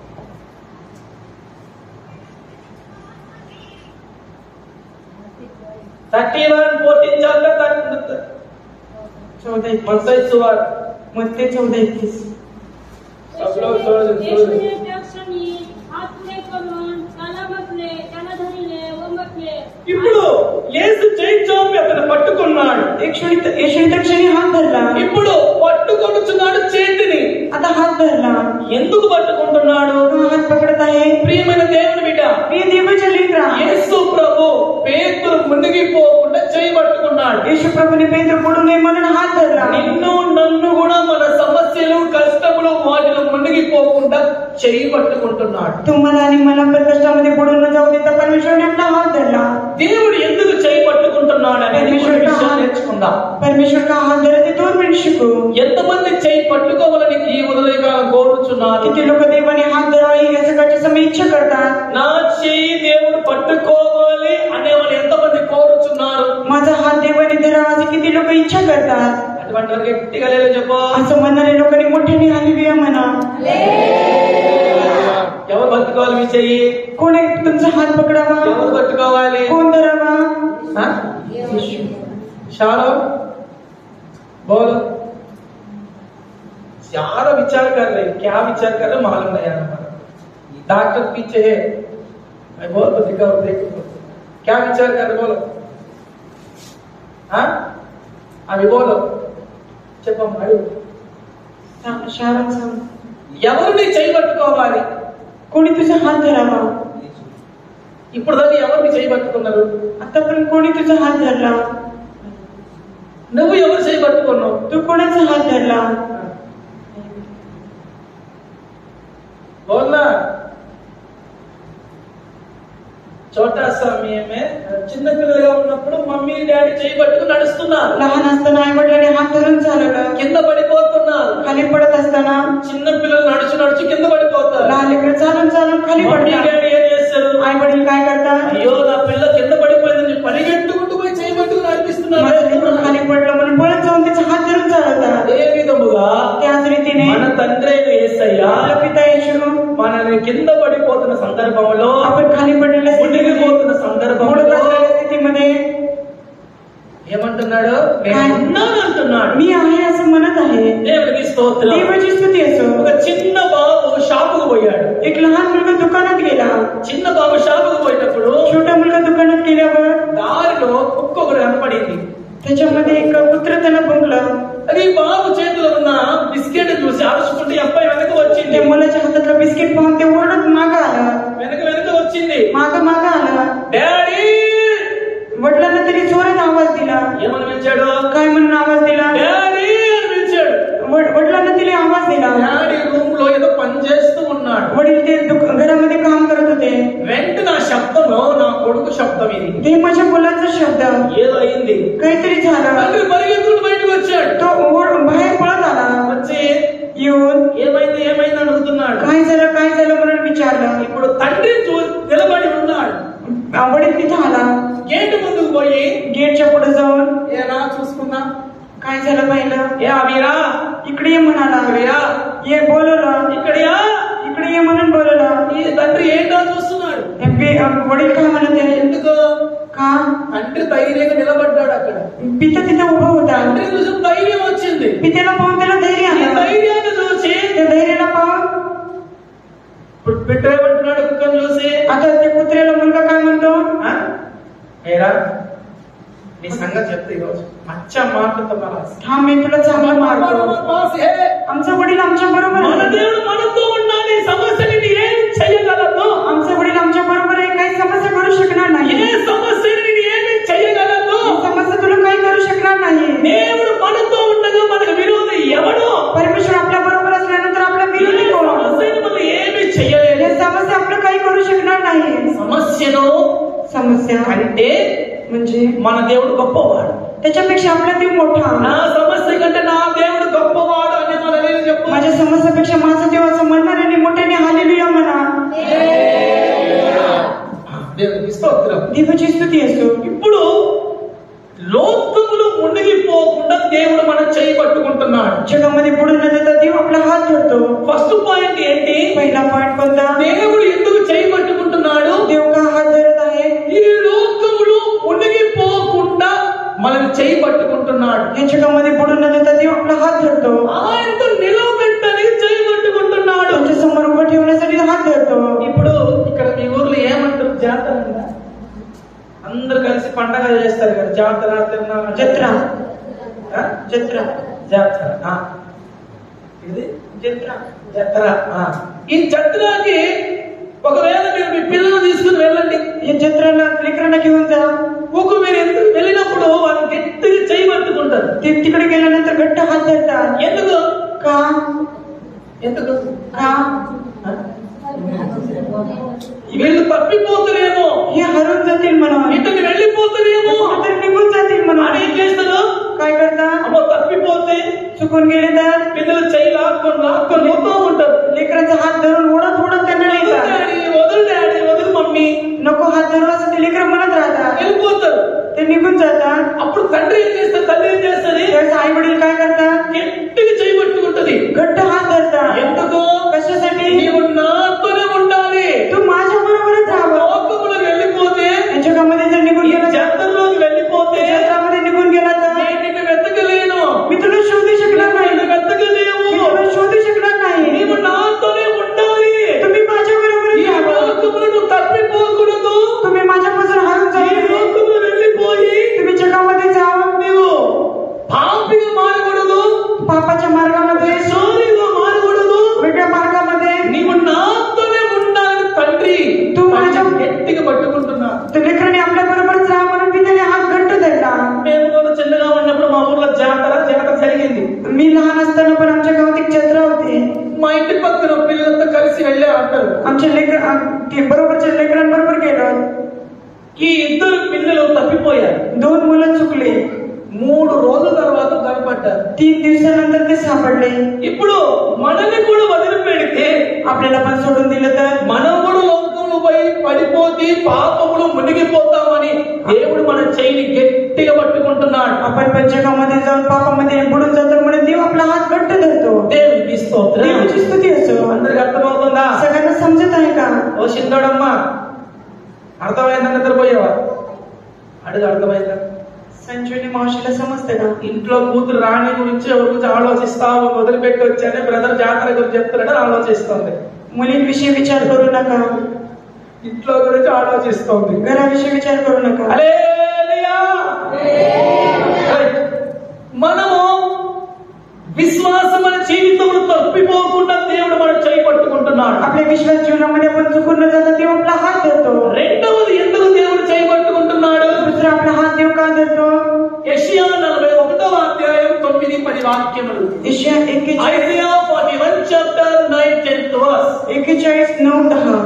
thirty one fourteen chapter चौदा एकतीस మత్తయి సువార్త मग ते चौदा एकतीस आपलं सोड- येशूने त्या क्षणी हात पुढे करून त्याला बसले त्याला धरले व म्हटले ఇప్పుడు యేసు చేయి చాపి అతను పట్టుకున్నాడు एक क्षणी येशूने त्या क्षणी हात धरला ఇప్పుడు పట్టుకొనుచున్నాడు చేతిని आता हात धरला ఎందుకు పట్టుకుంటున్నాడు तो हात पकडत आहे ప్రియమైన దేవుని బిడ్డ प्रिय देवाच्या लेकरा యేసు ప్రభు పేతురు మునిగిపోకుండా చేయి పట్టుకున్నాడు येशू प्रभूने पेत्र पडू नये म्हणून हात धरला నిన్ను నన్ను కూడా మన సమస్యలు కష్టములు వాటిలో మునిగిపోకుండా చేయి పట్టుకుంటున్నాడు तुम्हाला आणि मला पण कष्टामध्ये पडून न जाऊ देता परमेश्वरने आपला हात धरला దేవుడు ఎందుకు చేయి పట్టుకుంటున్నాడు అనేది కొన్ని విషయాలు నేర్చుకుందాం परमेश्वर का हात धरला ते दोन मिनिट शिकू ఎంతమంది చేయి పట్టుకోవాలని ఈ ఉదయకాలం కోరుచున్నారు किती लोक देवाने हात धरावा ही सकाळच्या समय इच्छा करतात నా చేయి దేవుడు పట్టుకోవాలి అనేవాళ్ళు ఎంతమంది కోరుచున్నారు माझा हात देवाने धरावा असे किती लोक इच्छा करतात అటువంటి వారికి గట్టిగా లేదు చెప్పు असं म्हणणारे लोकांनी मोठ्याने हालेलुया म्हणा ఎవరు పట్టుకోవాలి మీ చెయ్యి कोण आहे तुमचा हात पकडावा ఎవరు పట్టుకోవాలి कोण धरावा हाँ? शारो बोल ज्यादा विचार कर रहे क्या विचार कर रहे मालूम नहीं यार हमारा डॉक्टर पीछे है मैं बोल तो देखो देखो क्या विचार कर रहे बोलो हाँ अभी बोलो చెప్పమ్మా అడుగు. शारण सांग ఎవరిని చేయబట్టుకోవాలి कोणी तुझा हात धरावा ఇప్పుడు దాకా ఎవరిని చేయబట్టుకున్నారు आतापर्यंत कोणी तुझा हात धरला నువ్వు ఎవరు చేయబట్టుకున్నావు तू कोणाचा हात धरला बोलना చోటా సమయమే చిన్న పిల్లలుగా ఉన్నప్పుడు మమ్మీ డాడీ చేయబట్టుకుని నడుస్తున్నారు लहान असताना आई वडिलांनी हात धरून चालवलं కింద పడిపోతున్నారు खाली पडत असताना చిన్న పిల్లలు నడుచు నడుచు కింద పడిపోతారు लहान लेकरं चालून चालून खाली మమ్మీ पडतात డాడీ ఏం చేస్తారు आई वडील काय करतात అయ్యో నా పిల్ల కింద పడిపోయిందని పరిగెట్టుకుంటూ పోయి చేయబట్టుకుని माझं నడిపిస్తున్నారు लेकरं खाली पडलं म्हणून पळत जाऊन त्याचा हात धरून चालवतात అదే విధముగా त्याच रीतीने మన తండ్రి అయిన యేసయ్య आपला पिता येशू మనల్ని కింద పడిపోతున్న సందర్భంలో आपण खाली पडलेल्या మునిగిపోతున్న स्थितीमध्ये సందర్భంలో बुडत असलेल्या स्थितीमध्ये ఏమంటున్నాడు నేను काय? ఉన్నాను అంటున్నాడు मी आहे असं म्हणत आहे దేవుడికి స్తోత్రం देवाची स्तुती असो ఒక చిన్న బాబు షాపుకు పోయాడు एक लहान मुलगा दुकानात गेला చిన్న బాబు షాపుకు పోయినప్పుడు छोटा मुलगा दुकानात गेल्यावर దారిలో కుక్క ఒకటి కనపడింది त्याच्यामध्ये एक कुत्र त्याला भुंकलं అది ఈ బాబు చేతిలో ఉన్న బిస్కెట్ చూసి ఆడుచుకుంటే ఈ అబ్బాయి వెనక వచ్చింది त्या मुलाच्या हातातलं बिस्किट पाहून ते ओरडत मागं आलं వెనక వెనక వచ్చింది मागं मागं आलं డాడీ वडिलांना तरी जोरात आवाज दिला ఏమని పిలిచాడు काय म्हणून आवाज दिला డాడీ అని పిలిచాడు वड- वडिलांना तिने आवाज दिला డాడీ రూమ్ లో ఏదో పని చేస్తూ ఉన్నాడు वडील ते दुक- घरामध्ये काम करत होते వెంటనే ఆ శబ్దము నా కొడుకు శబ్దం ఇది ते माझ्या मुलाचा शब्द ఏదో అయింది काहीतरी झालं తండ్రి పరిగెత్తుకుని బయటకు వచ్చాడు तो ओढ- बाहेर पळत आला వచ్చి येऊन ఏమైంది ఏమైంది అని అడుగుతున్నాడు काय झालं काय झालं म्हणून विचारलं ఇప్పుడు తండ్రి చూ- నిలబడి ఉన్నాడు वडील तिथं आला గేట్ ముందుకు పోయి गेटच्या पुढे जाऊन ఏనా చూసుకున్నా काय झालं पाहिलं ఏ అమీరా इकडे ये म्हणाला ఇక్కడయా ये बोलवलं ఇక్కడయా इकडे ये म्हणून बोलवलं ఈ తండ్రి ఏంటో చూస్తున్నాడు हे बे- वडील काय म्हणत आहे ఎందుకు का తండ్రి ధైర్యంగా నిలబడ్డాడు అక్కడ पिता तिथे उभा होता తండ్రి చూసి ధైర్యం వచ్చింది पित्याला पाहून त्याला धैर्य ఈ आलं ధైర్యాన్ని చూసి त्या धैर्याला पाहून ఇప్పుడు బిడ్డ ఏమంటున్నాడు కుక్కను చూసి आता त्या कुत्र्याला मुलगा काय म्हणतो ఆ? ఏరా నీ సంగతి చెప్తే ఈరోజు మచ్చ మాటతో కలాసి. हा मी तुला चांगला मारतो బాస్, ఏ, आमचा वडील आमच्या बरोबर మన आहे దేవుడు మనతో ఉండాలి ఈ సమస్యని నీ ఏం చేయగలదు आमचा वडील आमच्या बरोबर आहे काही समस्या करू शकणार ఏ नाही సమస్యని నేను ఏమి చేయగలదు ही समस्या तुला काही करू शकणार नाही దేవుడు మనతో ఉండగా మనకు విరోధి ఎవడు परमेश्वर आपल्या बरोबर असल्यानंतर आपला ఈ विरोधी कोण సమస్యని మనం ఏమి చేయలేదు या समस्या आपलं काही करू शकणार नाही సమస్యను समस्या కంటే म्हणजे మన దేవుడు గొప్పవాడు त्याच्यापेक्षा आपला देव मोठा నా సమస్య కంటే నా దేవుడు గొప్పవాడు అని మన నేను చెప్పు माझ्या समस्यापेक्षा माझा देव असं म्हणणार आणि मोठ्याने हालेलुया म्हणा దేవుడికి స్తోత్రం देवाची स्तुती असो ఇప్పుడు లోకములు మునిగిపోకుండా దేవుడు మనం చేయి పట్టుకుంటున్నాడు जगामध्ये बुडून न देता देव आपला हात धरतो ఫస్ట్ పాయింట్ ఏంటి पहिला पॉइंट कोणता దేవుడు ఎందుకు చేయి పట్టుకుంటున్నాడు देव का हात धरत आहे ఈ లోకములు మునిగిపోకుండా మనల్ని చేయి పట్టుకుంటున్నాడు या जगामध्ये बुडून न देता देव आपला हात धरतो ఆయనతో నిలబెట్టని చేయి పట్టుకుంటున్నాడు तुमच्या समोर उभं ठेवण्यासाठी हात धरतो ఇప్పుడు ఇక్కడ మీ ఊర్లో ఏమంటారు జాతర ఉందా? అందరూ కలిసి పండగ చేస్తారు కదా జాతర తిరునాళ్ళ जत्रा ఆ? जत्रा జాతర ఆ. ఇది जत्रा జత్ర ఆ. ఈ జత్రాకి ఒకవేళ మీరు మీ పిల్లలు తీసుకుని వెళ్ళండి या जत्राला लेकरांना घेऊन जा ఊకు మీరు ఎందుకు వెళ్ళినప్పుడు వాళ్ళు గట్టిగా చేయి పట్టుకుంటారు ते तिकडे गेल्यानंतर घट्ट हात धरतात ఎందుకు का ఎందుకు का ఆ? వీళ్ళు తప్పిపోతారేమో हे हरून जातील म्हणून ఇతను వెళ్ళిపోతారేమో कुठेतरी निघून जातील అని म्हणून ఏం చేస్తారు काय करता అమ్మో తప్పిపోతే चुकून गेले तर పిల్లలు చేయి లాక్కొని లాక్కొని పోతూ ఉంటారు लेकरांचा हात धरून ओढत ओढत त्यांना వదులు नेतात డాడీ వదులు డాడీ వదులు మమ్మీ नको हात धरून असं ते लेकर म्हणत राहतात వెళ్ళిపోతారు ते निघून जातात అప్పుడు తండ్రి ఏం చేస్తారు తల్లి ఏం చేస్తుంది त्यावेळेस आई वडील काय करतात గట్టిగా చేయబట్టుకుంటది घट्ट हात धरतात ఎందుకు कशासाठी నీవు నాతోనే ఉండాలి तू माझ्या बरोबरच राहावं లోకములకు వెళ్ళిపోతే या जगामध्ये जर निघून ఈ गेला तर జంతువులోకి వెళ్ళిపోతే जगामध्ये निघून गेला तर నేను నిన్ను వెతకలేను मी तुला शोधू शकणार नाही నిన్ను వెతకలేవు मी तुला शोधू शकणार नाही నీవు నాతోనే ఉండాలి तुम्ही माझ्या बरोबरच ఈ राहावं లోకములు నువ్వు తప్పిపోకూడదు तुम्ही माझ्यापासून हरून ఈ जाऊ లోకములు వెళ్ళిపోయి तुम्ही जगामध्ये जावं నీవు పాపిగా మారకూడదు पापाच्या मार्गामध्ये సోరిగా మారకూడదు वेगळ्या आमच्या लेकर आम- ते बरोबरच्या लेकरांबरोबर गेलो ఈ ఇద్దరు పిల్లలు తప్పిపోయారు दोन मुलं चुकले మూడు రోజుల తర్వాత కనపడ్డారు तीन दिवसानंतर ते सापडले ఇప్పుడు మనల్ని కూడా వదిలిపెడితే आपल्याला पण सोडून दिलं तर మనం కూడా లోకంలో పోయి పడిపోతే పాపములు మునిగిపోతామని దేవుడు మన చెయ్యిని గట్టిగా పట్టుకుంటున్నాడు आपण पण जगामध्ये जाऊन पापामध्ये बुडून जातो म्हणून देव आपला हात घट्ट धरतो దేవుడికి స్తోత్రం देवाची स्तुती असो అందరికి అర్థమవుతుందా सगळ्यांना समजत आहे का ఓ సిందోడమ్మా అర్థమైందా నిద్రపోయావా అడుగు అర్థమైందా संजीवनी मावशीला समजते का ఇంట్లో కూతురు రాణి గురించి ఎవరి గురించి ఆలోచిస్తావు వదిలిపెట్టి వచ్చానే బ్రదర్ జాతర గురించి చెప్తున్నాడని ఆలోచిస్తుంది मुलींविषयी विचार करू नका ఇంట్లో గురించి ఆలోచిస్తోంది घराविषयी विचार करू नका హల్లెలూయా! మనము విశ్వాసమైన జీవితంలో తప్పిపోకుండా దేవుడు మనం చేయి పట్టుకుంటున్నాడు आपल्या विश्वास जीवनामध्ये आपण चुकून न जाता देव आपला हात धरतो రెండవది ఎందుకు దేవుడు చేయి పట్టుకుంటున్నాడు दुसरा आपला हात देव का धरतो యెషయా నలభై ఒకటవ అధ్యాయం తొమ్మిది పది వాక్యములు ईशा एकेचाळीस Isaiah forty one chapter nine tenth verse एकेचाळीस नऊ दहा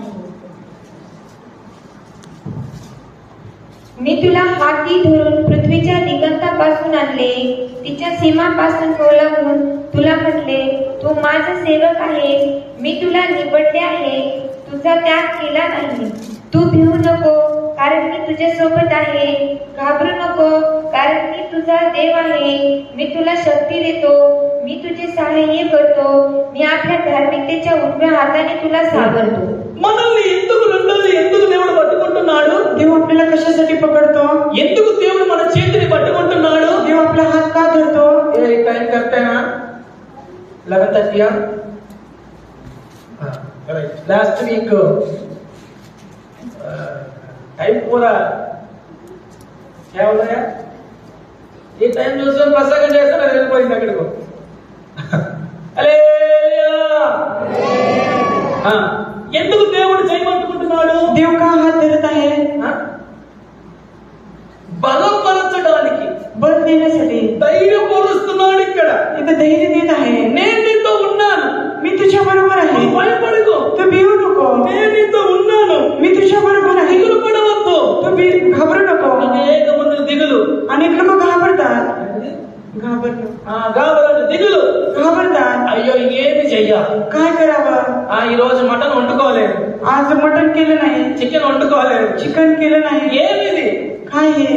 मी तुला हाती धरून पृथ्वीच्या दिगंतापासून आणले तिच्या सीमापासून ओलावून तुला म्हटले तू माझा सेवक आहे मी तुला निवडले आहे तुझा त्याग केला नाही तू भिवू नको कारण मी तुझ्या सोबत आहे घाबरू नको कारण मी तुझा देव आहे मी तुला शक्ती देतो मी तुझे सहाय्य करतो मी आपल्या धार्मिकतेच्या उजव्या हाताने तुला सावरतो మనల్ని ఎందుకు రెండోది ఎందుకు దేవుడు పట్టుకుంటున్నాడు देव आपल्याला कशासाठी पकडतो ఎందుకు దేవుడు మన చేతిని పట్టుకుంటున్నాడు देव आपला हात का धरतो ये टाइम करते हैं eleven thirty last week time पूरा क्या हो गया ఈ టైం చూసుకొని ప్రసంగం చేస్తే నాకు వెళ్ళిపోయింది అక్కడికి హల్లెలూయా. ఆ, ఎందుకు దేవుడు చేయమంటుకుంటున్నాడు देव का हात धरत आहे ఆ? బలపరచడానికి बल देण्यासाठी ధైర్యపరుస్తున్నాడు ఇక్కడ इथं धैर्य देत आहे నేను నీతో ఉన్నాను मी तुझ्या बरोबर आहे నువ్వు భయపడకు तू भिवू नको నేను నీతో ఉన్నాను मी तुझ्या बरोबर आहे దిగులు పడవద్దు तू भी- घाबरू नको అనేక మంది దిగులు अनेक लोक घाबरतात घाबरलो ఆ గాబరాలు దిగులు घाबरतात అయ్యో ఏమి చెయ్యాలి काय करावं ఆ ఈ రోజు మటన్ వండుకోలేదు आज मटण केलं नाही చికెన్ వండుకోలేదు चिकन केलं नाही ఏమిది काय हे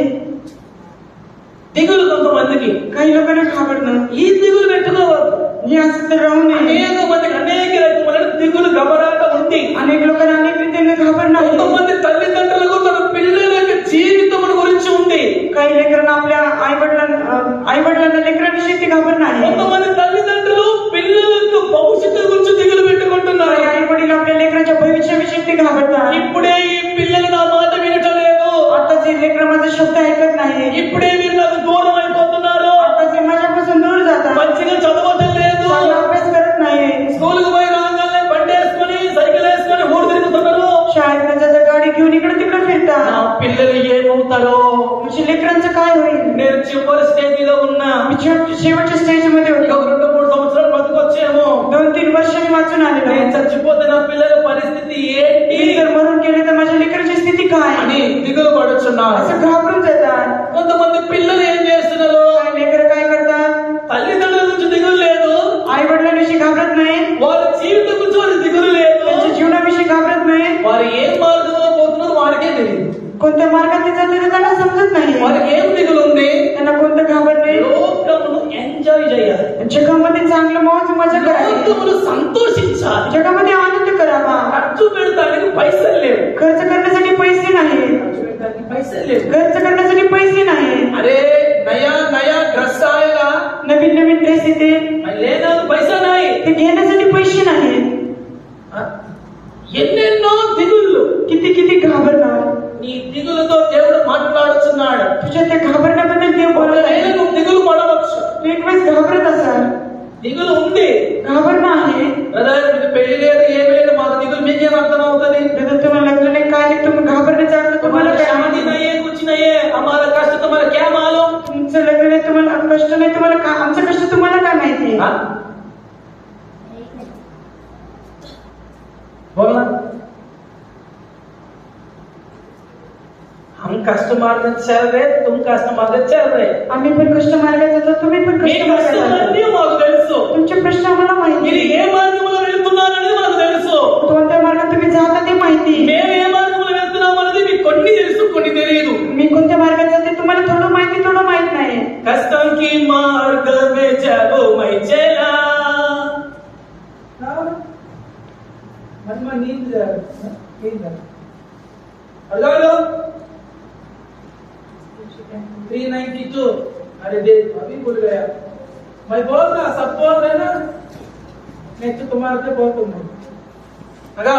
దిగులు కొంతమందికి काही लोकांना घाबरणं ఈ దిగులు పెట్టుకోవద్దు हे असं तर राहू नये అనేక మందికి అనేక రకమైన దిగులు గబరాట ఉంది अनेक लोकांना अनेक रीतीने घाबरणं आहे. కొంతమంది తల్లిదండ్రులకు తన పిల్లల యొక్క జీవితం గురించి ఉంది काही लेकरांना आपल्या आई वडिलांना आई वडिलांना लेकरांविषयी ते घाबरणं आहे కొంతమంది తల్లిదండ్రులు పిల్లలకు భవిష్యత్తు గురించి దిగులు పెట్టుకుంటున్నారు काही आई वडील आपल्या लेकरांच्या भविष्याविषयी ते घाबरतात ఇప్పుడే ఈ పిల్లలు నా మాట వినటం లేదు आताच हे लेकर माझा शब्द ऐकत नाही ఇప్పుడే వీరు నాకు దూరం అయిపోతున్నారు आताच हे माझ्यापासून दूर जातात మంచిగా చదవటం లేదు चांगला अभ्यास करत नाही స్కూల్ కు పోయి రాగానే బండి వేసుకొని సైకిల్ వేసుకొని ఊరు తిరుగుతున్నారు शाळेत न जाता गाडी घेऊन इकडे तिकडे నా फिरतात పిల్లలు ఏమవుతారో म्हणजे लेकरांचं काय होईल నేను చివరి స్టేజ్ లో ఉన్నా मी शेवट- शेवटच्या स्टेज मध्ये ఇంకొక होतो రెండు మూడు సంవత్సరాలు బతకొచ్చేమో दोन तीन वर्षांनी वाचून నేను आलेलो చచ్చిపోతే నా పిల్లల పరిస్థితి ఏంటి मी जर मरून गेले तर माझ्या लेकराची स्थिती काय అని దిగులు పడుచున్నారు असं घाबरून जातात కొంతమంది పిల్లలు ఏం చేస్తున్నారు काय लेकर काय करतात తల్లిదండ్రుల గురించి దిగులు లేదు आई वडिलांविषयी घाबरत नाही వారి జీవితం గురించి వారి దిగులు లేదు त्यांच्या जीवनाविषयी घाबरत नाही వారు ఏం మార్గంలో పోతున్నారో వారికే తెలియదు कोणत्या मार्गात ते जाते ते त्यांना समजत नाही వారికి ఏం దిగులు ఉంది त्यांना कोणतं घाबरणे లోకమును ఎంజాయ్ చేయాలి जगामध्ये चांगलं मौज मजा करावी లోకమును సంతోషించాలి जगामध्ये आनंद करावा ఖర్చు పెడతానికి పైసలు లేవు खर्च करण्यासाठी पैसे नाही ఖర్చు పెడతానికి పైసలు లేవు खर्च करण्यासाठी पैसे नाही అరే నయా నయా డ్రెస్ ఆయేగా नवीन नवीन ड्रेस येते లేదా పైసా నాయి ते घेण्यासाठी पैसे नाही ఎన్నెన్నో దిగుళ్ళు किती किती घाबरणं నీ దిగులతో దేవుడు మాట్లాడుతున్నాడు तुझ्या त्या घाबरण्याबद्दल देव बोलत ఒకవేళ आहे నువ్వు దిగులు పడవచ్చు तू एक वेळेस घाबरत असाल దిగులు ఉంది घाबरणं आहे బ్రదర్ మీకు పెళ్లి లేదు ఏమి లేదు మాకు దిగులు మీకేం అర్థం అవుతుంది जर तुम्हाला लग्न नाही काय नाही तुम्ही घाबरण्याचा अर्थ तुम्हाला तुम्हारा काय शादी नहीं है कुछ नहीं है हमारा कष्ट तुम्हारा क्या मालूम तुमचं लग्न नाही तुम्हाला कष्ट नाही तुम्हाला का आमचं कष्ट तुम्हाला काय माहिती हाँ? बोलना हम कष्ट मार्ग में चल रहे तुम कष्ट मार्ग में चल रहे आम्ही पण कष्ट मार्गात जातो तुम्ही पण మీ कष्ट मार्गात కష్టాలన్నీ जातो. మాకు తెలుసు तुमचे प्रश्न आम्हाला మీరు माहिती ఏ మార్గంలో వెళ్తున్నారనేది మాకు తెలుసు कोणत्या मार्गात तुम्ही जाता ते माहिती మేము ఏ మార్గంలో వెళ్తున్నాం అనేది మీకు కొన్ని తెలుసు కొన్ని తెలియదు मी कोणत्या मार्गात जाते तुम्हाला थोडं माहिती थोडं माहित नाही कष्टों की मार्ग में जागो मैं चला मनमा नींद जा नींद हेलो हेलो 392 अरे देख अभी भूल गया मैं बोल रहा सब बोल रहे ना नेक्स्ट तुम्हारे से बोल तुम अगर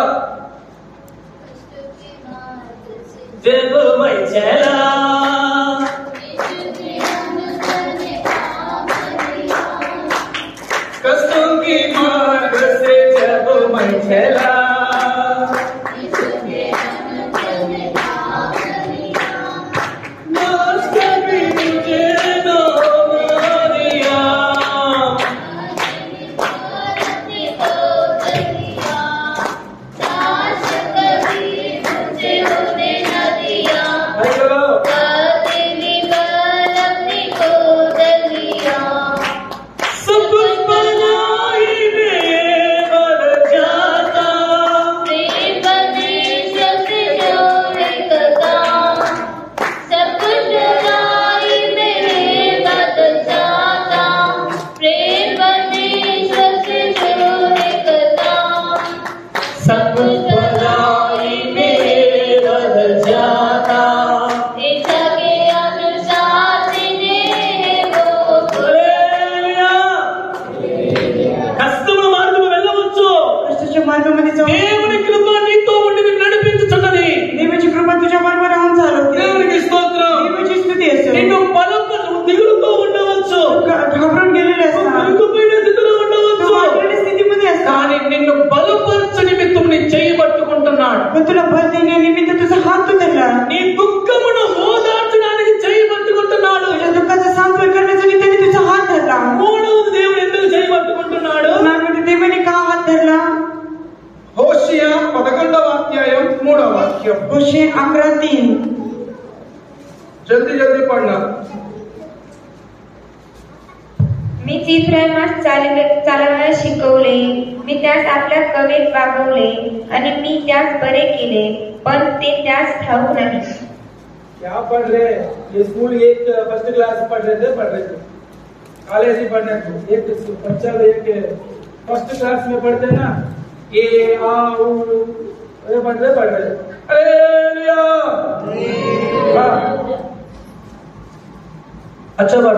जब मैं चला कष्टों की मार्ग से जब मैं चला नाच कभी मुझे न मारिया अयो सब बनाई में बन जाता सब बनाई में बन जाता హల్లెలూయా. కష్టముల మార్గము వెళ్ళవచ్చు कष्टाच्या मार्गामध्ये जाऊन దేవుని కృప నీతో ఉండి నిన్ను నడిపించుచున్నది देवाची कृपा तुझ्या बरोबर राहून चालवते దేవునికి స్తోత్రం देवाची स्तुती असो నిన్ను బలప దిగులుతో ఉండవచ్చు घ- घाबरून गेलेले असतात వెనుకపోయిన స్థితిలో ఉండవచ్చు वाकलेल्या स्थितीमध्ये असतात కానీ నిన్ను బలపరచ నిమిత్తం నీ చేయబట్టుకుంటున్నాడు पण तुला बल देण्यानिमित्त तुझा हात तो धरला నీ దుఃఖమును ఓదార్చడానికి చేయబట్టుకుంటున్నాడు तुझ्या दुःखाचा सांत्वन करण्यासाठी त्याने तुझा हात धरला మూడవది దేవుడు ఎందుకు చేయబట్టుకుంటున్నాడు नागमध्ये देवाने का हात धरला హోషియా పదకొండవ అధ్యాయం మూడవ వాక్యం होशे अकरा तीन జల్దీ జల్దీ పడినా मी चित्रमास चालव चालवण्यास शिकवले मी त्यास आपल्या कवेत वागवले आणि मी त्यास बरे केले पण ते त्यास ठाऊक नाही क्या पढ़ रहे हैं? ये स्कूल एक फर्स्ट क्लास पढ़ रहे थे पढ़ रहे थे कॉलेज ही पढ़ने को एक बच्चा एक फर्स्ट क्लास में पढ़ते हैं ना ए आ उ ये पढ़ रहे पढ़ रहे हालेलुया हाँ। अच्छा पढ़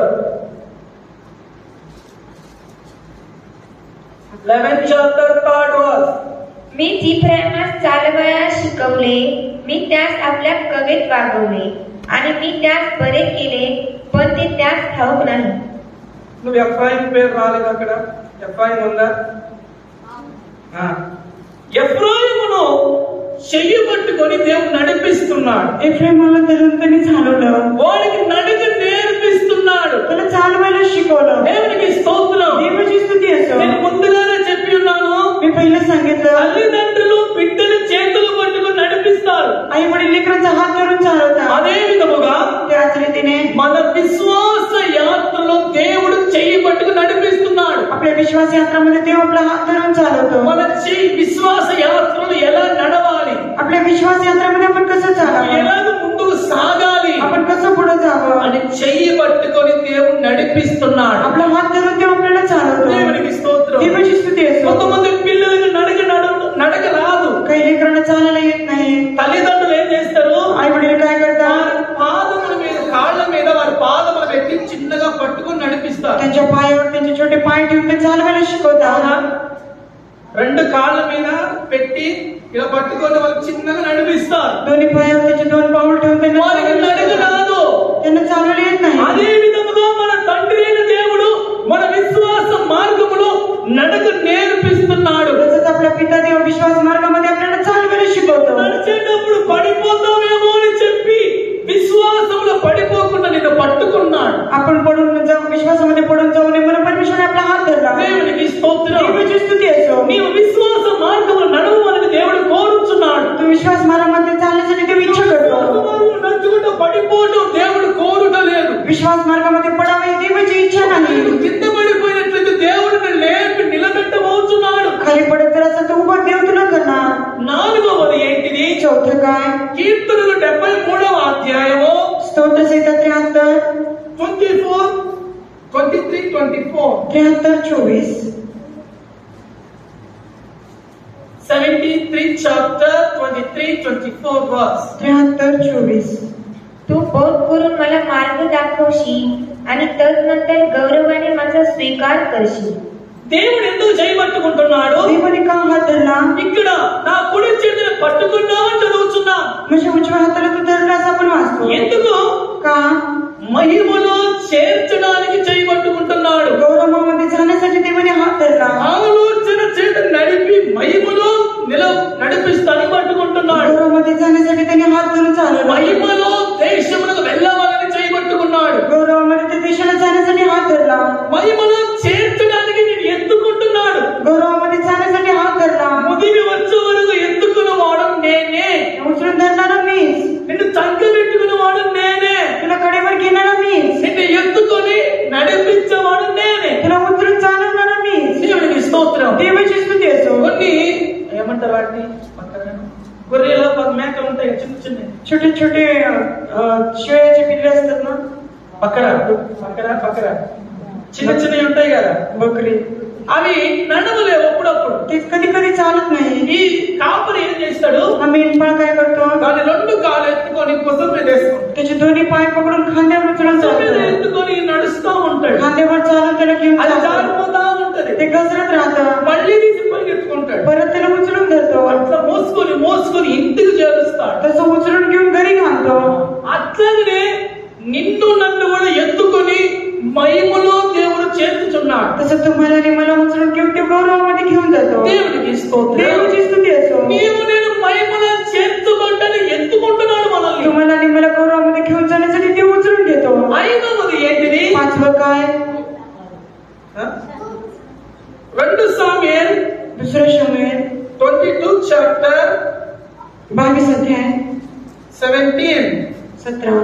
इलेवन चैप्टर थर्ड वर्स मी चित्रमास चालवयास शिकवले मी त्यास आपल्या कवेत वागवले आणि मी त्यास बरे केले पण ते त्यास ठाऊक नाही నువ్వు ఎఫ్రాయిం పేరు రాలేదు అక్కడ ఎఫ్రాయిం ఉందా ఆ. ఎఫ్రాయిమును చెయ్యి పట్టుకొని దేవుడు నడిపిస్తున్నాడు एफ्रेमाला धरून त्यांनी चालवलं వాడికి నడక నేర్పిస్తున్నాడు त्याला चालवायला शिकवलं దేవునికి స్తోత్రం देवाची स्तुती असो నేను ముందుగానే చెప్పి ఉన్నాను मी पहिलं सांगितलं తల్లిదండ్రులు బిడ్డలు చేతులు పట్టుకొని నడిపిస్తారు आई वडील लेकरांचा हात धरून चालवतात అదే విధముగా त्याच रीतीने మన విశ్వాస యాత్రలో దేవుడు చెయ్యి పట్టుకుని నడిపిస్తున్నాడు आपल्या विश्वास यात्रामध्ये देव आपला हात धरून चालवतो మన చెయ్యి విశ్వాస యాత్రలు ఎలా నడవాలి आपल्या विश्वास यात्रामध्ये आपण कसं चालावं ఎలాగ ముందుకు సాగాలి आपण कसं पुढे जावं అని చెయ్యి పట్టుకొని దేవుడు నడిపిస్తున్నాడు आपला हात धरून देव आपल्याला चालवतो దేవునికి స్తోత్రం देवाची स्तुती असो కొంతమంది పిల్లలకు నడక నడ- నడక రాదు काही लेकरांना चालायला येत नाही తల్లిదండ్రులు ఏం చేస్తారు आई वडील काय వారి करतात పాదముల మీద కాళ్ళ మీద వారి పాదములు పెట్టి చిన్నగా పట్టుకొని నడిపిస్తారు त्यांच्या पायावर त्यांचे छोटे पाय ठेवून ते चालवायला అవునా? शिकवतात రెండు కాళ్ళ మీద పెట్టి ఇలా పట్టుకొని వాళ్ళు చిన్నగా నడిపిస్తారు दोन्ही पायावर त्याचे दोन पाऊल ठेवून त्यांना వారికి నడక चालवायला రాదు त्यांना चालवता येत नाही అదే విధముగా మన తండ్రి అయిన దేవుడు మన విశ్వాస మార్గములో నడక నేర్పిస్తున్నాడు तसंच आपला पिता देव विश्वास मार्गामध्ये आपल्याला चालवायला शिकवतो నడిచేటప్పుడు పడిపోతామేమో అని చెప్పి విశ్వాసంలో పడిపోకుండా నిన్ను పట్టుకున్నాడు आपण पडून जाऊ विश्वासामध्ये पडून जाऊ नये म्हणून परमेश्वराने आपला हात धरला దేవునికి స్తోత్రం देवाची स्तुती असो నీవు విశ్వాస మార్గములు నడవమని దేవుడు కోరుచున్నాడు तू विश्वास मार्गामध्ये चालण्यासाठी देव इच्छा करतो चौथं काय కీర్తనలు డెబ్బై మూడవ అధ్యాయము स्तोत्रसहिता त्र्याहत्तर twenty four twenty three twenty four त्र्याहत्तर चोवीस seventy three chapter twenty three twenty four verse त्र्याहत्तर चोवीस तू बोध करून मला मार्ग दाखवशील आणि तदनंतर गौरवाने माझा स्वीकार करशील దేవుడు ఎందుకు చేయబట్టుకుంటున్నాడు देवाने का हात धरला ఇక్కడ నా కుడి చేతిని పట్టుకున్నామని చదువుతున్నా म्हणजे उजव्या हाताला तू धरलास आपण वाचतो ఎందుకు का మహిమలో చేర్చడానికి చేయబట్టుకుంటున్నాడు गौरवामध्ये जाण्यासाठी देवाने हात धरला ఆలోచన చేత నడిపి మహిమలో నిల నడిపిస్తానికి పట్టుకుంటున్నాడు गौरवामध्ये जाण्यासाठी त्याने हात धरून चालवला మహిమలో దేశమునకు వెళ్ళవాలని చేయబట్టుకున్నాడు गौरवामध्ये त्या देशाला जाण्यासाठी हात धरला మహిమలో చేర్చడానికి నేను ఎత్తుకుంటున్నాడు गौरवामध्ये जाण्यासाठी हात धरला ముదిరి వచ్చే వరకు ఎత్తుకున్న వాడు నేనే उचलून धरणारा मीच నిన్ను చంకబెట్టుకున్న వాడు నేనే तुला कडेवर घेणारा मीच నిన్ను ఎత్తుకొని నడిపించేవాడు నేనే तुला उचलून चालवणारा मीच దేవునికి స్తోత్రం देवाची स्तुती असो కొన్ని ఏమంటారు వాటిని పక్కన గొర్రెలు పది మేకలు ఉంటాయి చిన్న చిన్న छोटे छोटे अं, शेळ्याचे पिल्ले असतात ना పక్కన పక్కన పక్కన చిన్న చిన్నవి ఉంటాయి కదా बकरी అవి నడవలేవు అప్పుడప్పుడు ते कधी कधी चालत नाही ఈ కాపరి ఏం చేస్తాడు हा मेंढपाळ काय करतो దాని రెండు కాలు ఎత్తుకొని భుజం మీద వేసుకుంటాడు त्याचे दोन्ही पाय पकडून खांद्यावर उचलून భుజం మీద चालतो ఎత్తుకొని నడుస్తూ ఉంటాడు खांद्यावर चालून त्याला घेऊन అది जातो. జారిపోతా ఉంటది ते घसरत राहतं మళ్ళీ తీసి పైకి ఎత్తుకుంటాడు परत त्याला उचलून धरतो అట్లా మోసుకొని మోసుకొని ఇంటికి చేరుస్తాడు तसं उचलून घेऊन घरी घालतो అట్లాగనే నిన్ను నన్ను కూడా ఎత్తుకొని మహిమలో దేవుడు చేర్చుచున్నాడు तसं तुम्हाला आणि मला उचलून घेऊन ते गौरवामध्ये घेऊन जातो దేవుడికి స్తోత్రం देवाची स्तुती असो నీవు నేను మహిమలో చేర్చబడ్డని ఎత్తుకుంటున్నాడు మనల్ని तुम्हाला आणि मला गौरवामध्ये घेऊन जाण्यासाठी ते उचलून घेतो ఐదవది ఏంటిది पाचवं काय ఆ? రెండు సామ్యం दुसरं शमेल ట్వంటీ టూ చాప్టర్ बावीस अध्याय సెవెంటీన్ सतरा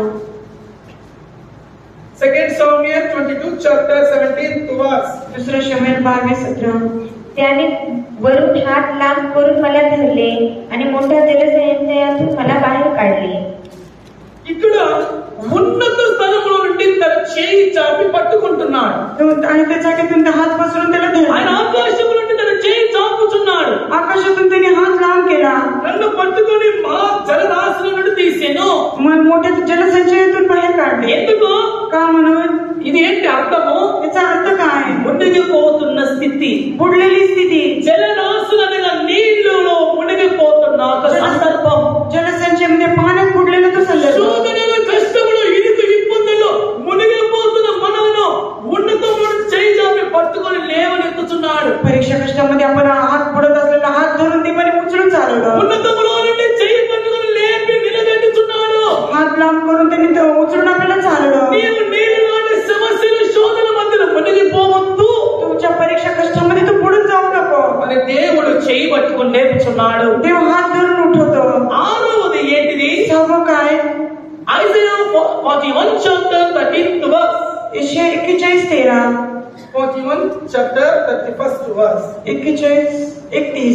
సెకండ్ సామ్యం twenty two chapter seventeen verse दुसरं शमेल बावीस सतरा त्याने वरून हात लांब करून मला धरले आणि मोठ्या जलसंचयातून मला बाहेर काढले ఇక్కడ ఉన్నత స్థలంలో నుండి తన చేయి చాపి పట్టుకుంటున్నాడు तो- आणि त्या जागेतून त्या हात पसरून त्याला ఆయన धरला ఆకాశం నుండి తన చేయి చాపుచున్నాడు आकाशातून त्याने हात लांब केला నన్ను పట్టుకొని మా జలరాశుల నుండి తీసాను मग मोठ्या जलसंचयातून बाहेर काढले ఎందుకు का म्हणून ఇది ఏంటి అర్థము याचा अर्थ काय మునిగిపోతున్న స్థితి बुडलेली स्थिती జలరాశులు అనగా నీళ్లలో మునిగిపోతున్న ఒక సందర్భం जलसंचयामध्ये पाण्यात बुडलेला तो संदर्भ శోధనలు కష్టములు ఇరుకు ఇబ్బందులు మునిగిపోతున్న మనవును ఉన్నతముడు చేయి చాపి పట్టుకొని లేవనెత్తుచున్నాడు परीक्षा कष्टामध्ये आपण हात बुडत असलेला हात धरून देवाने उचलून चालवलं ఉన్నతములో నుండి చేయి పట్టుకొని లేపి నిలబెట్టుచున్నాడు हात लांब करून त्यांनी तो उचलून आपल्याला चालवलं నీవు నీళ్ళలోని సమస్యలు శోధన మధ్యలో మునిగిపోవద్దు तुमच्या परीक्षा कष्टामध्ये तू बुडून जाऊ नको అని దేవుడు చేయి పట్టుకొని లేపుచున్నాడు देव हात धरून उठवतो ఆరవది ఏంటిది सहावं काय Isaiah forty one chapter thirteenth verse एकशे एक्केचाळीस तेरा forty one chapter thirty first verse एक्केचाळीस एकतीस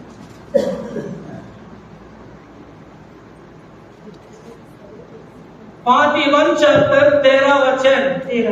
ఫార్టీ వన్ చాప్టర్ తేరా వచన్ तेरा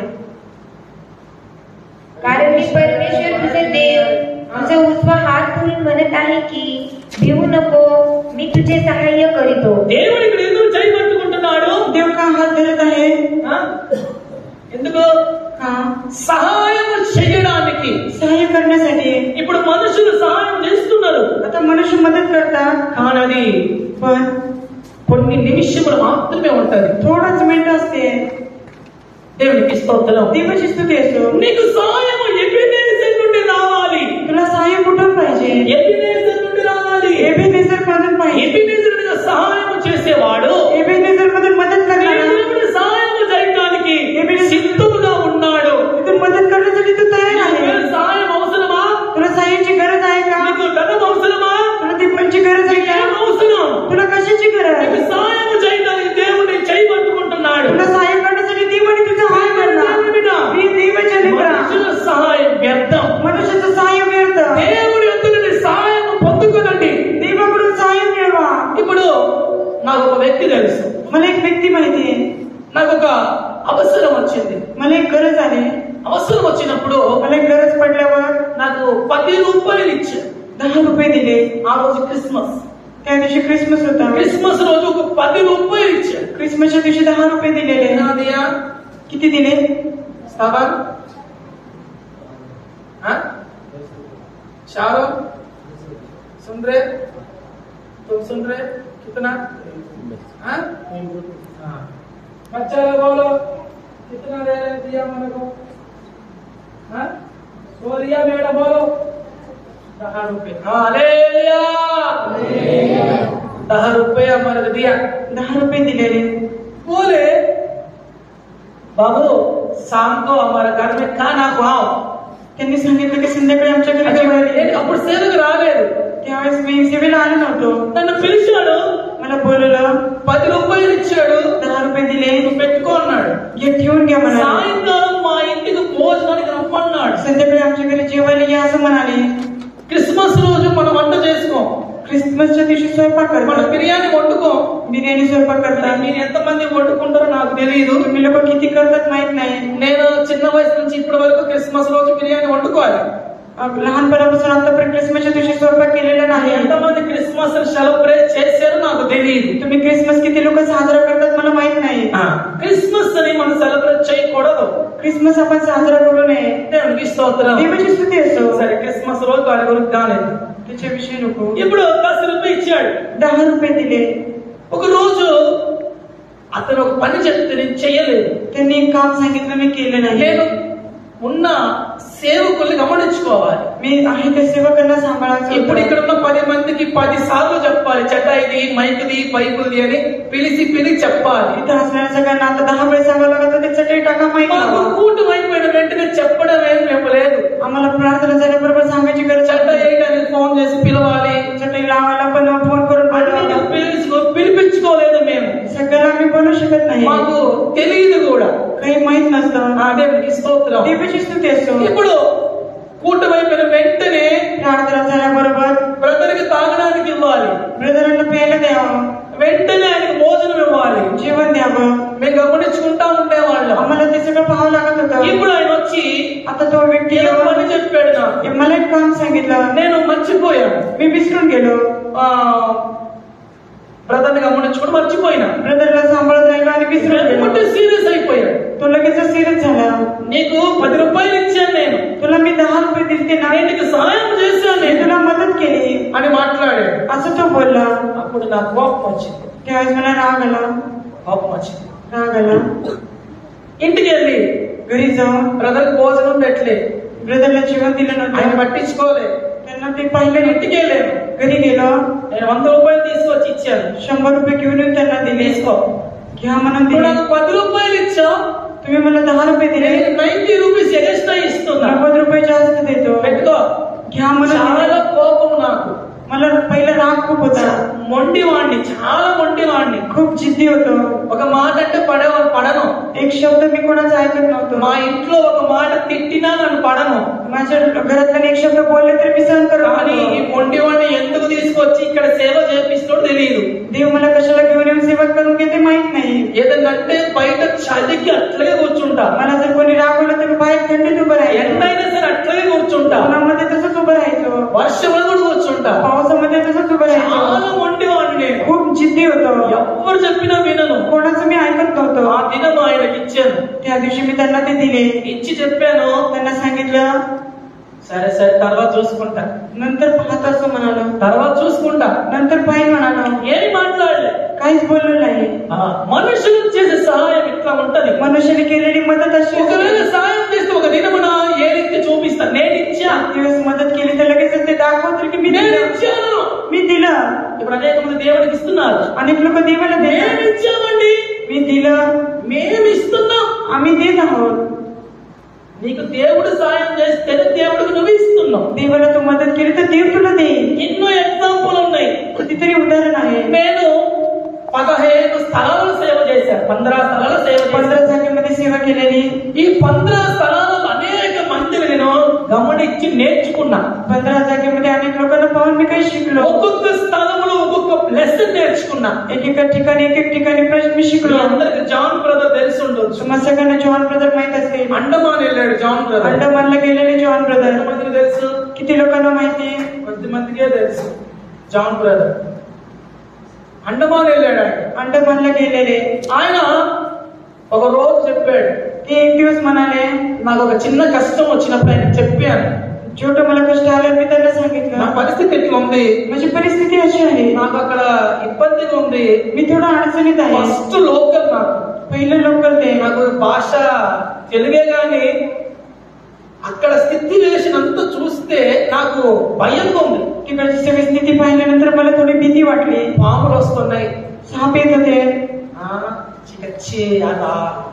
कारण मी परमेश्वर तुझे देव तुझा उजवा हात धरून म्हणत आहे की भिवू नको मी तुझे सहाय्य करीतो దేవుడు ఇక్కడ ఎందుకు చేయి పట్టుకుంటున్నాడు देव का हात धरत आहे ఆ? ఎందుకు का సహాయం చేయడానికి सहाय्य करण्यासाठी ఇప్పుడు మనుషులు సహాయం చేస్తున్నారు आता मनुष्य मदत करतात కానీ అది पण కొన్ని నిమిషములు మాత్రమే ఉంటది थोडंच मिनिट असते దేవునికి స్తోత్రం देवाची स्तुती असो నీకు సహాయం ఎబినేజర్ నుండి రావాలి तुला सहाय्य कुठून पाहिजे ఎబినేజర్ నుండి రావాలి एबेनेझर मधून पाहिजे ఎబినేజర్ మీద సహాయం చేసేవాడు एबेनेझर मधून मदत करणारा దేవుని సహాయం చేయడానికి సిద్ధముగా ఉన్నాడు इथून मदत करण्यासाठी तू तयार आहे నీకు సహాయం అవసరమా तुला सहाय्याची गरज आहे का నీకు ధనం అవసరమా तुला दीपांची गरज आहे ఏం का అవసరం तुला कशाची गरज నీకు సహాయం చేయడానికి దేవుడిని చేయి పట్టుకుంటున్నాడు तुला सहाय्य करण्यासाठी देवाने तुझा हाय करला मी देवाच्या लेकरा మనుషుల సహాయం వ్యర్థం मनुष्याचं सहाय्य व्यर्थ దేవుడి ఎందుకు సహాయం పొందుకునండి देवाकडून सहाय्य मिळवा ఇప్పుడు వ్యక్తి తెలుసు मला एक व्यक्ती माहिती आहे నాకు ఒక అవసరం వచ్చింది मला एक गरज आली అవసరం వచ్చినప్పుడు मला एक गरज पडल्यावर నాకు పది రూపాయలు ఇచ్చారు दहा रुपये दिले ఆ రోజు క్రిస్మస్ त्या दिवशी क्रिसमस होता క్రిస్మస్ రోజు ఒక పది రూపాయలు ఇచ్చారు क्रिसमसच्या दिवशी दहा रुपये दिलेले నాదియా किती दिले साबान हाँ शारो सुन रहे तुम सुन रहे कितना हाँ हाँ बच्चा लोग बोलो कितना दे रहे दिया मेरे को हाँ सोरिया बेटा बोलो दहा रुपये हाँ ले लिया दहा रुपये हमारे को दिया दहा रुपये दिलेले बोले बाबू शाम को हमारे घर में खाना खुआओ त्यांनी सांगितलं की संध्याकाळी आमच्या घरी जेवायला ये. అప్పుడు సేవకు రాలేదు त्यावेळेस मी सेवेला आलो नव्हतो నన్ను పిలిచాడు मला बोलवलं పది రూపాయలు ఇచ్చాడు दहा रुपये दिले నువ్వు పెట్టుకో అన్నాడు घे ठेवून घ्या म्हणाले సాయంకాలం మా ఇంటికి భోజనానికి రమ్మన్నాడు संध्याकाळी आमच्या घरी जेवायला या असं म्हणाले క్రిస్మస్ రోజు మనం వంట చేసుకో क्रिसमसच्या दिवशी स्वयंपाक మనం करतात బిర్యానీ వండుకో बिर्याणी स्वयंपाक करतात మీరు ఎంతమంది వండుకుంటారో నాకు తెలియదు तुम्ही लोक किती करतात माहित नाही నేను చిన్న వయసు నుంచి ఇప్పటి వరకు క్రిస్మస్ రోజు బిర్యానీ వండుకోవాలి आप लहानपणापासून आतापर्यंत क्रिसमसच्या दिवशी स्वयंपाक केलेला नाही ఎంతమంది క్రిస్మస్ సెలబ్రేట్ చేశారో నాకు తెలియదు तुम्ही क्रिसमस किती लोक साजरा करतात मला माहित नाही క్రిస్మస్ అని మనం సెలబ్రేట్ చేయకూడదు क्रिसमस आपण साजरा करू नये దేవునికి స్తోత్రం देवाची स्तुती असो సరే క్రిస్మస్ రోజు వాడి గురించి కాలేదు त्याच्याविषयी नको ఇప్పుడు దశ రూపాయి ఇచ్చాడు दहा रुपये दिले ఒక రోజు అతను ఒక పని చెప్తే నేను చేయలేదు त्यांनी एक काम सांगितलं मी केलं नाही నేను ఉన్న సేవకుల్ని గమనించుకోవాలి मी आहे त्या सेवकांना सांभाळायचं ఇప్పుడు होतं. ఇక్కడ ఉన్న పది మందికి పది సార్లు చెప్పాలి చటాయిది మైక్ది బైబుల్ది అని పిలిచి పిలిచి చెప్పాలి इथं असणाऱ्या सगळ्यांना आता दहा वेळ सांगावं लागत होतं, ते चटई टाका माहित మాకు लावा. కూటమి అయిపోయిన వెంటనే చెప్పడం ఏం మేము లేదు आम्हाला प्रार्थना झाल्याबरोबर सांगायची गरज చట్ట आहे వేయడానికి ఫోన్ చేసి పిలవాలి चटई लावायला पण फोन करून అన్నిటిని बोलवावं. పిలుచుకో పిలిపించుకోలేదు మేము सगळ्याला आम्ही बोलू शकत नाही మాకు తెలియదు కూడా काही माहित नसतं ఆ దేవునికి స్తోత్రం देवाची स्तुती असो ఇప్పుడు కూటమైపోయిన వెంటనే प्रार्थना झाल्याबरोबर బ్రదర్ కి తాగడానికి ఇవ్వాలి ब्रदरांना प्यायला द्यावं వెంటనే ఆయనకు భోజనం ఇవ్వాలి जेवण द्यावं మేము గమనించుకుంటా ఉండేవాళ్ళం आम्हाला ते सगळं पाहावं लागत होतं ఇప్పుడు ఆయన వచ్చి आता तो व्यक्ती ఏదో येऊन పని చెప్పాడు నాకు मला एक काम सांगितलं నేను మర్చిపోయాను मी विसरून गेलो బ్రదర్ ని గమనించుకుని మర్చిపోయినా ब्रदरला सांभाळत राहिलो आणि विसरून వెంటనే गेलो సీరియస్ అయిపోయాడు तो लगेच सिरियस झाला నీకు పది రూపాయలు ఇచ్చాను నేను तुला मी दहा रुपये दिलते ना నేను నీకు సహాయం చేశాను मी నేను तुला मदत केली అని మాట్లాడాడు असं तो बोलला అప్పుడు నాకు కోపం వచ్చింది त्यावेळेस मला राग आला కోపం వచ్చింది राग आला ఇంటికి వెళ్ళి घरी जाऊन బ్రదర్ భోజనం పెట్టలే ब्रदरला जेवण दिलं ఆయన नव्हतं పట్టించుకోలే त्यांना ते पाहिलं నేను नाही. ఇంటికి వెళ్ళాను घरी गेलो నేను వంద రూపాయలు తీసుకొచ్చి ఇచ్చాను शंभर रुपये घेऊन येऊन त्यांना दिले తీసుకో घ्या म्हणून నువ్వు दिले నాకు పది రూపాయలు ఇచ్చావు तुम्ही मला दहा रुपये दिले నేను నైన్టీ రూపీస్ ఎక్స్ట్రా ఇస్తున్నా नव्वद रुपये जास्त देतो పెట్టుకో घ्या म्हणून చాలా दिले. కోపం నాకు मला पहिला राग खूप होता మొండి వాడిని చాలా మొండి వాడిని खूप जिद्दी होतो ఒక మాట అంటే పడే పడను एक शब्द मी कोणाचा ऐकत नव्हतो మా ఇంట్లో ఒక మాట తిట్టినా నన్ను పడను माझ्या घरातल्याने एक शब्द बोलले तर मी सहन करत కానీ ఈ होतो. మొండి వాడిని ఎందుకు తీసుకొచ్చి ఇక్కడ సేవ చేపిస్తాడో తెలియదు देव मला कशाला घेऊन येऊन सेवा करून घेते माहित नाही ఏదంటే బయట చదికి అట్లాగే కూర్చుంటా मला जर कोणी रागवलं तर मी बाहेर थंडीत उभं राहायचो ఎంతైనా సరే అట్లాగే కూర్చుంటా उन्हामध्ये तसंच उभं राहायचो వర్షంలో కూడా కూర్చుంటా पावसामध्ये तसंच उभं చాలా राहायचो మొండి వాడిని నేను खूप जिद्दी होतो ఎవరు చెప్పినా వినను कोणाचं मी ऐकत ఆ नव्हतो దినం ఆయనకి ఇచ్చాను त्या दिवशी मी त्यांना ते दिले ఇచ్చి చెప్పాను त्यांना सांगितलं సరే సరే తర్వాత చూసుకుంటా नंतर पाहत असं म्हणालो తర్వాత చూసుకుంటా नंतर पाहिजे म्हणालो ఏమి మాట్లాడలే काहीच बोललो नाही ఆ, మనుషులు చేసే సహాయం ఇట్లా ఉంటది मनुष्याने केलेली मदत अशी ఒకవేళ असते. సాయం చేస్తే ఒక దినమున ఏ రీతి చూపిస్తా నేను ఇచ్చా दिवस मदत केली तर लगेच ते दाखवतील की मी నేను दिलं ఇచ్చాను मी दिलं ఇప్పుడు అనేక మంది దేవుడికి ఇస్తున్నారు अनेक लोक देवाला మేము देतात ఇచ్చామండి मी दिलं మేము ఇస్తున్నాం आम्ही देत आहोत నీకు దేవుడు సాయం చేస్తే దేవుడికి నువ్వు ఇస్తున్నావు देवाला तू मदत केली तर देव तुला देईल ఎన్నో ఎగ్జాంపుల్ ఉన్నాయి कितीतरी उदाहरण आहे నేను పదహేను స్థలాలు సేవ చేశాను పంద్రా స్థలాలు సేవ చేశాను पंधरा जागेमध्ये सेवा केलेली ఈ పంద్రా స్థలాలలో అనేక మందిని నేను గమనించి నేర్చుకున్నా पंधरा जागेमध्ये अनेक लोकांना पाहून मी काही शिकलो ఒక్కొక్క స్థలంలో ఒక్కొక్క బ్లెస్సింగ్ నేర్చుకున్నా एकेका ठिकाणी एक एक ठिकाणी प्रश्न मी మీ शिकलो అందరికి జాన్ బ్రదర్ తెలిసి ఉండొచ్చు तुम्हा सगळ्यांना जॉन ब्रदर माहित असेल అండమాన్ వెళ్ళాడు జాన్ బ్రదర్ अंडमानला गेलेले जॉन ब्रदर ఎంతమందికి తెలుసు किती लोकांना माहिती కొద్ది మందికే తెలుసు జాన్ బ్రదర్ అండమాన్ వెళ్ళాడు ఆయన अंडमानला गेलेले ఆయన ఒక రోజు చెప్పాడు ते एक दिवस म्हणाले నాకు ఒక చిన్న కష్టం వచ్చినప్పుడు ఆయన చెప్పాను छोट मला कष्ट आलं मी त्यांना నా सांगितलं పరిస్థితి ఎట్లా ఉంది माझी परिस्थिती अशी आहे నాకు అక్కడ ఇబ్బందిగా ఉంది मी थोडं अडचणीत आहे ఫస్ట్ లోకల్ నాకు पहिलं लोकल ते నాకు భాష తెలుగే గాని అక్కడ స్థితి వేసినంత చూస్తే నాకు భయంగా ఉంది तिकडची सगळी स्थिती पाहिल्यानंतर मला थोडी भीती वाटली పాములు వస్తున్నాయి साप येत होते ఆ, చికచ్చి అలా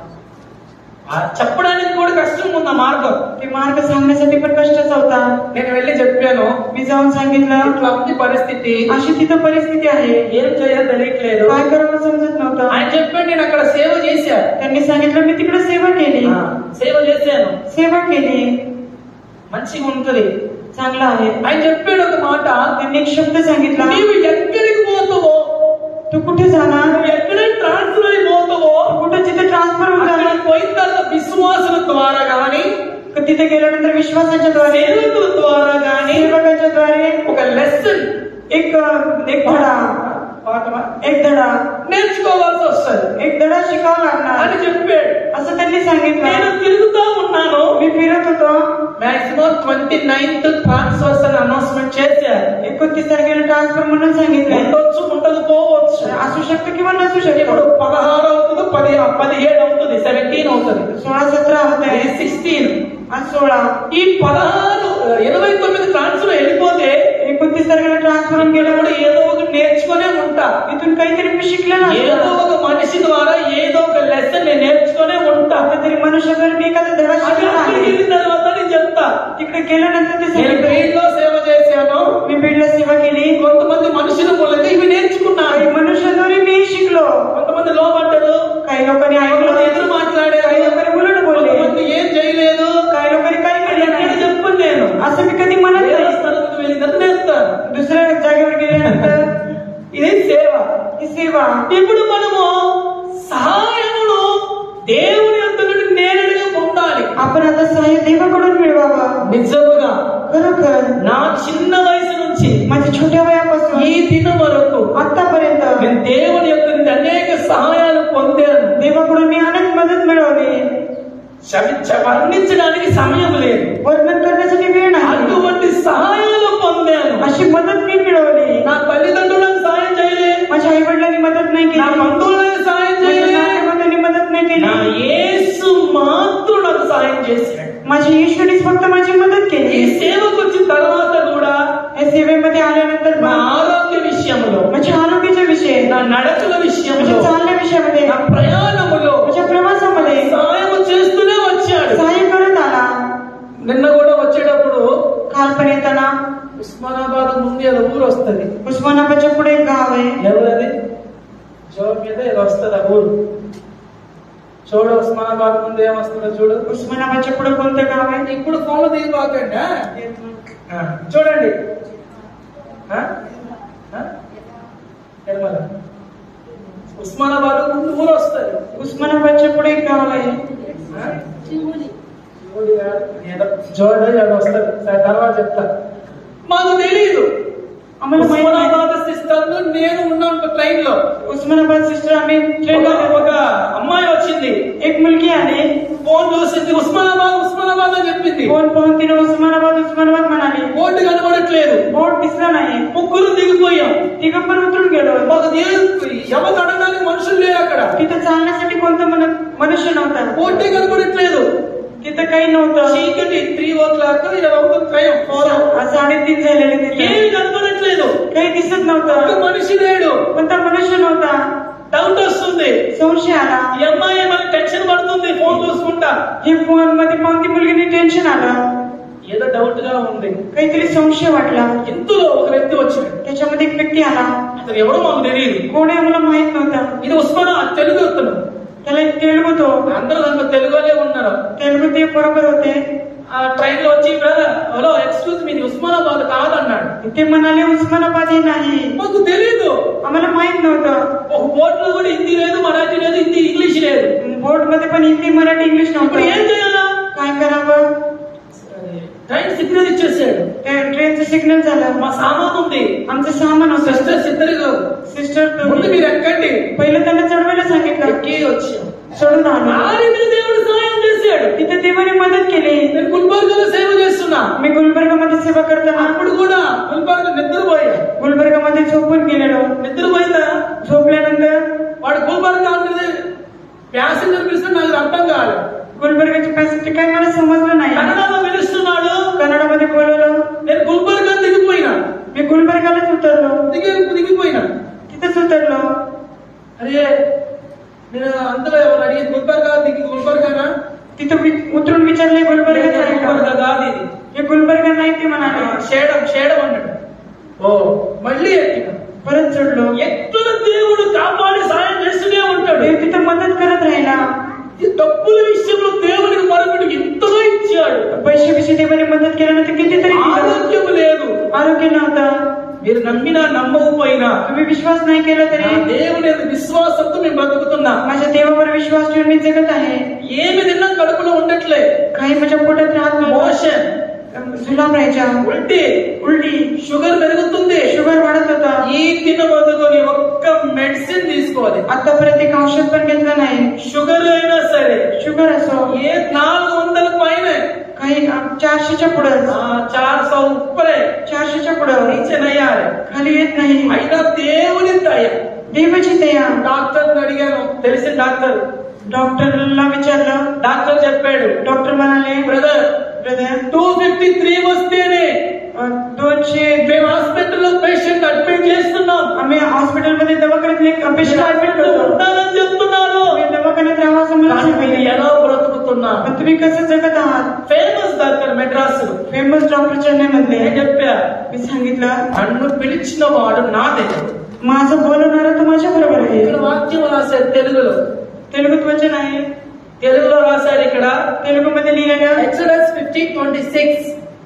ఆ, చెప్పడానికి కూడా కష్టంగా ఉంది ఆ మార్గం ते मार्ग सांगण्यासाठी पण कष्टाचा होता నేను వెళ్ళి చెప్పాను मी जाऊन सांगितलं ఇట్లా ఉంది పరిస్థితి अशी तिथं परिस्थिती आहे ఏం చేయాలో తెలియట్లేదు काय करावं समजत नव्हतं ఆయన చెప్పాడు నేను అక్కడ సేవ చేశా त्यांनी सांगितलं मी तिकडे सेवा केली ఆ, సేవ చేశాను सेवा केली మంచిగా ఉంటది चांगलं आहे ఆయన చెప్పాడు ఒక మాట त्यांनी एक शब्द सांगितला నీవు ఎక్కడికి పోతావో तू कुठे जाणार నువ్వు ఎక్కడ ట్రాన్స్ఫర్ అయిపోతావో तू कुठे जिथे ट्रान्सफर होऊन అక్కడ जाणार పోయిన తర్వాత విశ్వాసుల ద్వారా గాని तिथे गेल्यानंतर विश्वासाच्या द्वारे సేవకుల ద్వారా గాని सेवकाच्या द्वारे ఒక లెసన్ एक एक धडा एक धडा నేర్చుకోవాల్సి వస్తుంది एक धडा शिकावा लागणार అని చెప్పాడు असं त्यांनी నేను सांगितलं తిరుగుతా ఉన్నాను मी फिरत होतो మాక్సిమం ట్వంటీ నైన్త్ ట్రాన్స్ఫర్స్ అని అనౌన్స్మెంట్ చేశారు एकोणतीस तारखेला ट्रान्सफर म्हणून सांगितलं ఉండొచ్చు ఉండకపోవచ్చు असू शकतं किंवा नसू ఇప్పుడు शकतो పదహారు అవుతుంది పది పదిహేడు అవుతుంది సెవెంటీన్ అవుతుంది सोळा सतरा होत आहे సిక్స్టీన్ आज सोळा ఈ పదహారు ఇరవై తొమ్మిది ట్రాన్స్ఫర్ వెళ్ళిపోతే एकोणतीस तारखेला ट्रान्सफर होऊन ఇక్కడ కూడా गेल्यामुळे ఏదో ఒకటి నేర్చుకునే ఉంటా इथून काहीतरी मी शिकलेलं ఏదో असतं ఒక మనిషి ద్వారా ఏదో ఒక లెసన్ నేను నేర్చుకునే ఉంటా तरी मनुष्यभर मी एखादा धडा అది शिकलेला అక్కడికి आहे వెళ్ళిన తర్వాత నేను చెప్తా तिकडे गेल्यानंतर ते నేను सांगितलं ట్రైన్ లో సేవ చేశాను मी बीडला सेवा केली కొంతమంది మనుషుల మూలంగా ఇవి నేర్చుకున్నాను काही मनुष्याद्वारे मी शिकलो కొంతమంది లోపడ్డాడు काही लोकांनी ऐकलं కొంతమంది ఎదురు మాట్లాడారు काही लोकांनी उलट बोलले కొంతమంది ఏం చేయలేదు काही लोकांनी काही అది केलं ఎక్కడ नाही చెప్పను నేను असं मी कधी म्हणत వేరే नाही స్థలానికి వెళ్ళినట్టు నేర్తాను दुसऱ्या जागेवर गेल्यानंतर ఇది సేవ ही सेवा ఇప్పుడు మనము సహాయమును దేవుని యొక్క నుండి నేరుగా పొందాలి आपण आता सहाय्य देवाकडून मिळवावं నిజముగా खरोखर నా చిన్న వయసు నుంచి माझ्या छोट्या वयापासून ఈ దినం వరకు आतापर्यंत నేను దేవుని యొక్క నుండి అనేక సహాయాలు పొందాను देवाकडून मी अनेक मदत मिळवली క్షమి- క్ష- వర్ణించడానికి సమయం లేదు वर्णन करण्यासाठी वेळ नाही అటువంటి సహాయాలు పొందాను अशी मदत मी मिळवली నా తల్లిదండ్రులకు సాయం చేయలే माझ्या आई वडिलांनी मदत नाही నా केली బంధువులకు సాయం माझ्या చేయలే नातेवाईकांनी मदत नाही నా केली యేసు మాత్రం నాకు సాయం చేశాడు माझी ईश्वरीच फक्त माझी मदत ఈ केली సేవకు వచ్చిన తర్వాత కూడా या सेवेमध्ये आल्यानंतर నా पण ఆరోగ్య విషయంలో माझ्या आरोग्याच्या विषय నా నడకల విషయంలో माझ्या चालण्या विषयामध्ये నా ప్రయాణములో माझ्या प्रवासामध्ये సహాయం చేస్తూనే వచ్చాడు सहाय्य करत आला నిన్న కూడా వచ్చేటప్పుడు काल पण येताना ఉస్మానాబాద్ ముందు ఏదో ఊరు వస్తుంది उस्मानाबादच्या पुढे एक गाव आहे ఎవరది జవాబు మీద ఏదో వస్తుంది ఆ ఊరు చూడు ఉస్మానాబాద్ ముందు ఏమొస్తుందో చూడు उस्मानाबादच्या पुढे कोणतं गाव आहे ఇప్పుడు ఫోన్లో దిగిపోకండి ఆ? ఆ, చూడండి ఆ? ఆ? నిర్మల ఉస్మానాబాద్ ముందు ఊరు వస్తుంది उस्मानाबादच्या पुढे एक गाव आहे ఆ? శివుడి శివుడి గారు ఏదో జోడు ఏదో వస్తుంది సరే, తర్వాత చెప్తా మాకు తెలియదు आम्हाला माहित नाही. ఉస్మానాబాద్ సిస్టమ్ లో నేను ఉన్నాను ట్రైన్ లో उस्मानाबाद सिस्टर आम्ही ट्रेन ఒక मध्ये ఒక అమ్మాయి వచ్చింది एक मुलगी आली ఫోన్ చూసింది ఉస్మానాబాద్ ఉస్మానాబాద్ అని చెప్పింది फोन पाहून तिने उस्मानाबाद उस्मानाबाद म्हणाली బోర్డు కనబడట్లేదు बोर्ड दिसला नाही ముగ్గురు దిగిపోయాం तिघं पण उतरून गेलो మాకు ఎవరు అడగడానికి మనుషులు లేరు అక్కడ तिथं चालण्यासाठी कोणतं मन- मनुष्य नव्हता బోర్డే కనబడట్లేదు तिथं काही नव्हतं చీకటి త్రీ ఓ క్లాక్ ఇలా అవుతుంది టైం ఫోర్ सा- साडेतीन झालेले तिथे ఏమి కనబడట్లేదు काही दिसत ఒక नव्हतं మనిషి లేడు कोणता मनुष्य नव्हता డౌట్ వస్తుంది संशय आला ఈ అమ్మాయి మనకి టెన్షన్ పడుతుంది ఫోన్ చూసుకుంటా हे फोन मध्ये पाहून ती मुलगीने टेन्शन आलं ఏదో డౌట్ గా ఉంది काहीतरी संशय वाटला ఇందులో ఒక వ్యక్తి వచ్చాడు त्याच्यामध्ये एक व्यक्ती आला అతను ఎవరో మాకు తెలియదు कोण आहे मला माहित नव्हता ఇది ఉస్మానా తెలుగు అతను त्याला एक तेलगू तो అందరూ దాంట్లో తెలుగులే ఉన్నారు तेलगू ते बरोबर होते ఆ ట్రైన్ లో వచ్చి హలో ఎక్స్క్యూజ్ మీ ఉస్మానాబాద్ కాదన్నాడు ते म्हणाले उस्मानाबाद हे नाही మాకు తెలీదు आम्हाला माहित नव्हतं ఒక బోర్డులో కూడా హిందీ లేదు మరాఠీ లేదు హిందీ ఇంగ్లీష్ లేదు बोर्ड मध्ये पण हिंदी मराठी इंग्लिश ఇప్పుడు ఏం नव्हतं చేయాలా काय करावं ట్రైన్ సిగ్నల్ ఇచ్చేసాడు ट्रे- ट्रेनचं सिग्नल झालं మా సామాన్ ఉంది आमचं सामान होतं సిస్టర్స్ ఇద్దరు सिस्टर ముందు మీరు ఎక్కండి पहिलं त्यांना चढवायला सांगितलं ఎక్కి వచ్చాం चढून ఆ आलो రీతిలో దేవుడు సహాయం చేశాడు तिथे देवाने मदत केली నేను గుల్బర్గలో సేవ చేస్తున్నా मी गुलबर्गामध्ये सेवा करताना అప్పుడు కూడా గుల్బర్గ నిద్రపోయా गुलबर्गामध्ये झोपून गेलेलो నిద్రపోయిందా झोपल्यानंतर వాడు గుల్బర్గ అనేది ప్యాసింజర్ పిలిస్తే నాకు అర్థం కాదు गुलबर्गाची पॅसेंजर काय मला समजलं नाही కన్నడలో పిలుస్తున్నాడు कन्नडमध्ये बोलवलं నేను గుల్బర్గ దిగిపోయినా मी गुलबर्गालाच उतरलो దిగి దిగిపోయినా तिथेच उतरलो అరే నేను అందులో ఎవరు అడిగి గుల్బర్గ దిగి గుల్బర్గానా तिथं वि- उतरून विचारले गुलबर्गाच आहे గుల్బర్గ का కాదు ఇది हे गुलबर्गा नाही ते म्हणाले షేడం షేడం అన్నాడు ఓ మళ్ళీ ఎక్కిన परत चढलो ఎక్కడ దేవుడు కాపాడి సాయం చేస్తూనే ఉంటాడు देव तिथं मदत करत राहिला ఈ డబ్బుల విషయంలో దేవునికి మరొకటి ఎంతగా ఇచ్చాడు पैशाविषयी देवाने मदत केल्यानंतर कितीतरी दिलं. ఆరోగ్యం లేదు आरोग्य नव्हतं మీరు నమ్మినా నమ్మకపోయినా तुम्ही विश्वास नाही केला నా तरी దేవుని యొక్క విశ్వాసంతో మేము బతుకుతున్నా माझ्या देवावर विश्वास ठेवून मी जगत आहे ఏమి తిన్నా కడుపులో ఉండట్లే काही माझ्या पोटात राहत మోషన్ नव्हतं जुलाब राहायच्या ఉల్టీ उलटी షుగర్ పెరుగుతుంది शुगर वाढत होता ఈ తిన బతుకొని ఒక్క మెడిసిన్ తీసుకోవాలి आतापर्यंत एक औषध पण घेतलं नाही షుగర్ అయినా సరే शुगर असो ఏ నాలుగు వందల పైన काही अ, चारशेच्या पुढं చార్ సౌ ఉప్పరే चारशेच्या पुढं నీచనయ్యారు खाली येत नाही అయినా దేవుని దయ देवाची दया డాక్టర్ అడిగాను తెలిసిన డాక్టర్ डॉक्टरला विचारलं డాక్టర్ చెప్పాడు डॉक्टर म्हणाले brother brother two fifty three వస్తేనే अ, दोनशे మేము హాస్పిటల్లో పేషెంట్ అడ్మిట్ చేస్తున్నాం आम्ही हॉस्पिटलमध्ये दवाखान्यात एक पेशंट ऍडमिट హాస్పిటల్లో करतो ఉండాలని చెప్తున్నారు तुम्ही दवाखान्यात राहा असं मला కానీ మీరు सांगितलं ఎలా బ్రతుకుతున్నా पण तुम्ही कसं जगत आहात famous doctor Madras famous doctor चेन्नईमधले నేను చెప్పా मी सांगितलं నన్ను పిలిచిన వాడు నా దగ్గర माझं बोलवणारा तो माझ्या बरोबर आहे ఇక్కడ వాక్యం రాశారు తెలుగులో तेलुगुत वचन आहे తెలుగులో రాశారు ఇక్కడ तेलुगुमध्ये लिहिलेलं Exodus fifteen twenty six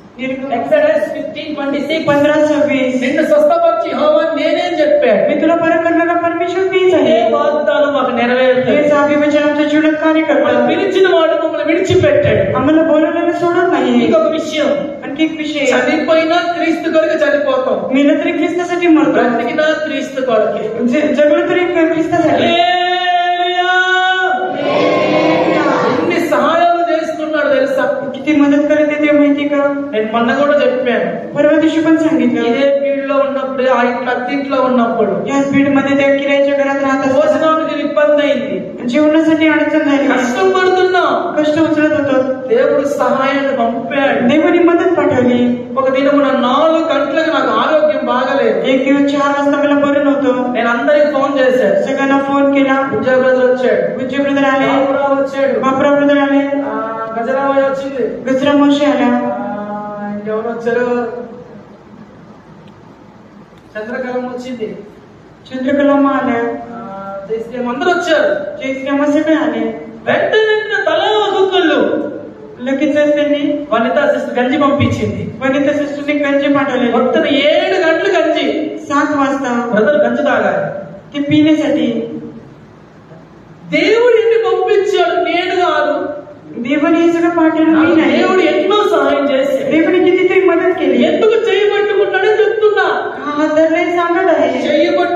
Exodus fifteen twenty six पंधरा सव्वीस నిన్ను స్వస్థపరిచి హోవా నేనేం చెప్పాడు मी तुला परत करणारा परमेश्वर मीच ఏ आहे వాగ్దానం మాకు हे నెరవేర్చాడు साभी वचन आमच्या जीवनात कार्य మమ్మల్ని करतं పిలిచిన వాడు మమ్మల్ని విడిచిపెట్టాడు आम्हाला बोलवलेलं सोडत नाही ఇంకొక విషయం आणखी एक विषय చనిపోయినా క్రీస్తు కొరకు చనిపోతాం मेलं तरी ख्रिस्तासाठी मरतो బ్రతికినా క్రీస్తు కొరకే जे- जगलो तरी ख्रिस्तासाठी హల్లెలూయా! ఎన్ని సహాయాలు చేస్తున్నాడు తెలుసా किती मदत करत येते माहिती का నేను మొన్న కూడా చెప్పాను परवा दिवशी पण सांगितलं ఇదే ఫీల్డ్ లో ఉన్నప్పుడు ఆ ఇంట్లో అత్తింట్లో ఉన్నప్పుడు या स्पीड मध्ये त्या किरायाच्या घरात राहत असताना భోజనానికి ఇబ్బంది అయింది जेवणासाठी अडचण झाली కష్టం పడుతున్నా कष्ट उचलत होतो దేవుడు సహాయాన్ని పంపాడు देवाने मदत पाठवली ఒక దినమున నాలుగు గంటలకు నాకు ఆరోగ్యం బాగలేదు एक दिवस चार वाजता मला बरं नव्हतं నేను అందరికి ఫోన్ చేశాను सगळ्यांना फोन केला విజయ బ్రదర్ వచ్చాడు विजय ब्रदर आले బాబురావు వచ్చాడు बापरा ब्रदर आले ఆ, గజరాబాయ్ వచ్చింది गजरा मोशी आल्या ఆ, ఇంకెవరు వచ్చారు చంద్రకళం వచ్చింది चंद्रकलामा आल्या ఆ, దేశం అందరూ వచ్చారు जयश्रीमा सगळे आले వెంట వెంటనే తలా ఒక్కొక్కళ్ళు लगेचच त्यांनी వనితా సిస్టర్ గంజి పంపించింది वनिता सिस्टरने गंजी पाठवले మొత్తం ఏడు గంటలు గంజి सात वाजता బ్రదర్ గంజి తాగాలి ते पिण्यासाठी దేవుడు ఎన్ని పంపించాడు నేను కాదు देवाने हे सगळं पाठवलं मी नाही దేవుడు ఎన్నో సహాయం చేశాడు देवाने कितीतरी मदत केली ఎందుకు చేయబట్టుకున్నాడని చెప్తున్నా हा धरले सांगत आहे చేయబట్టు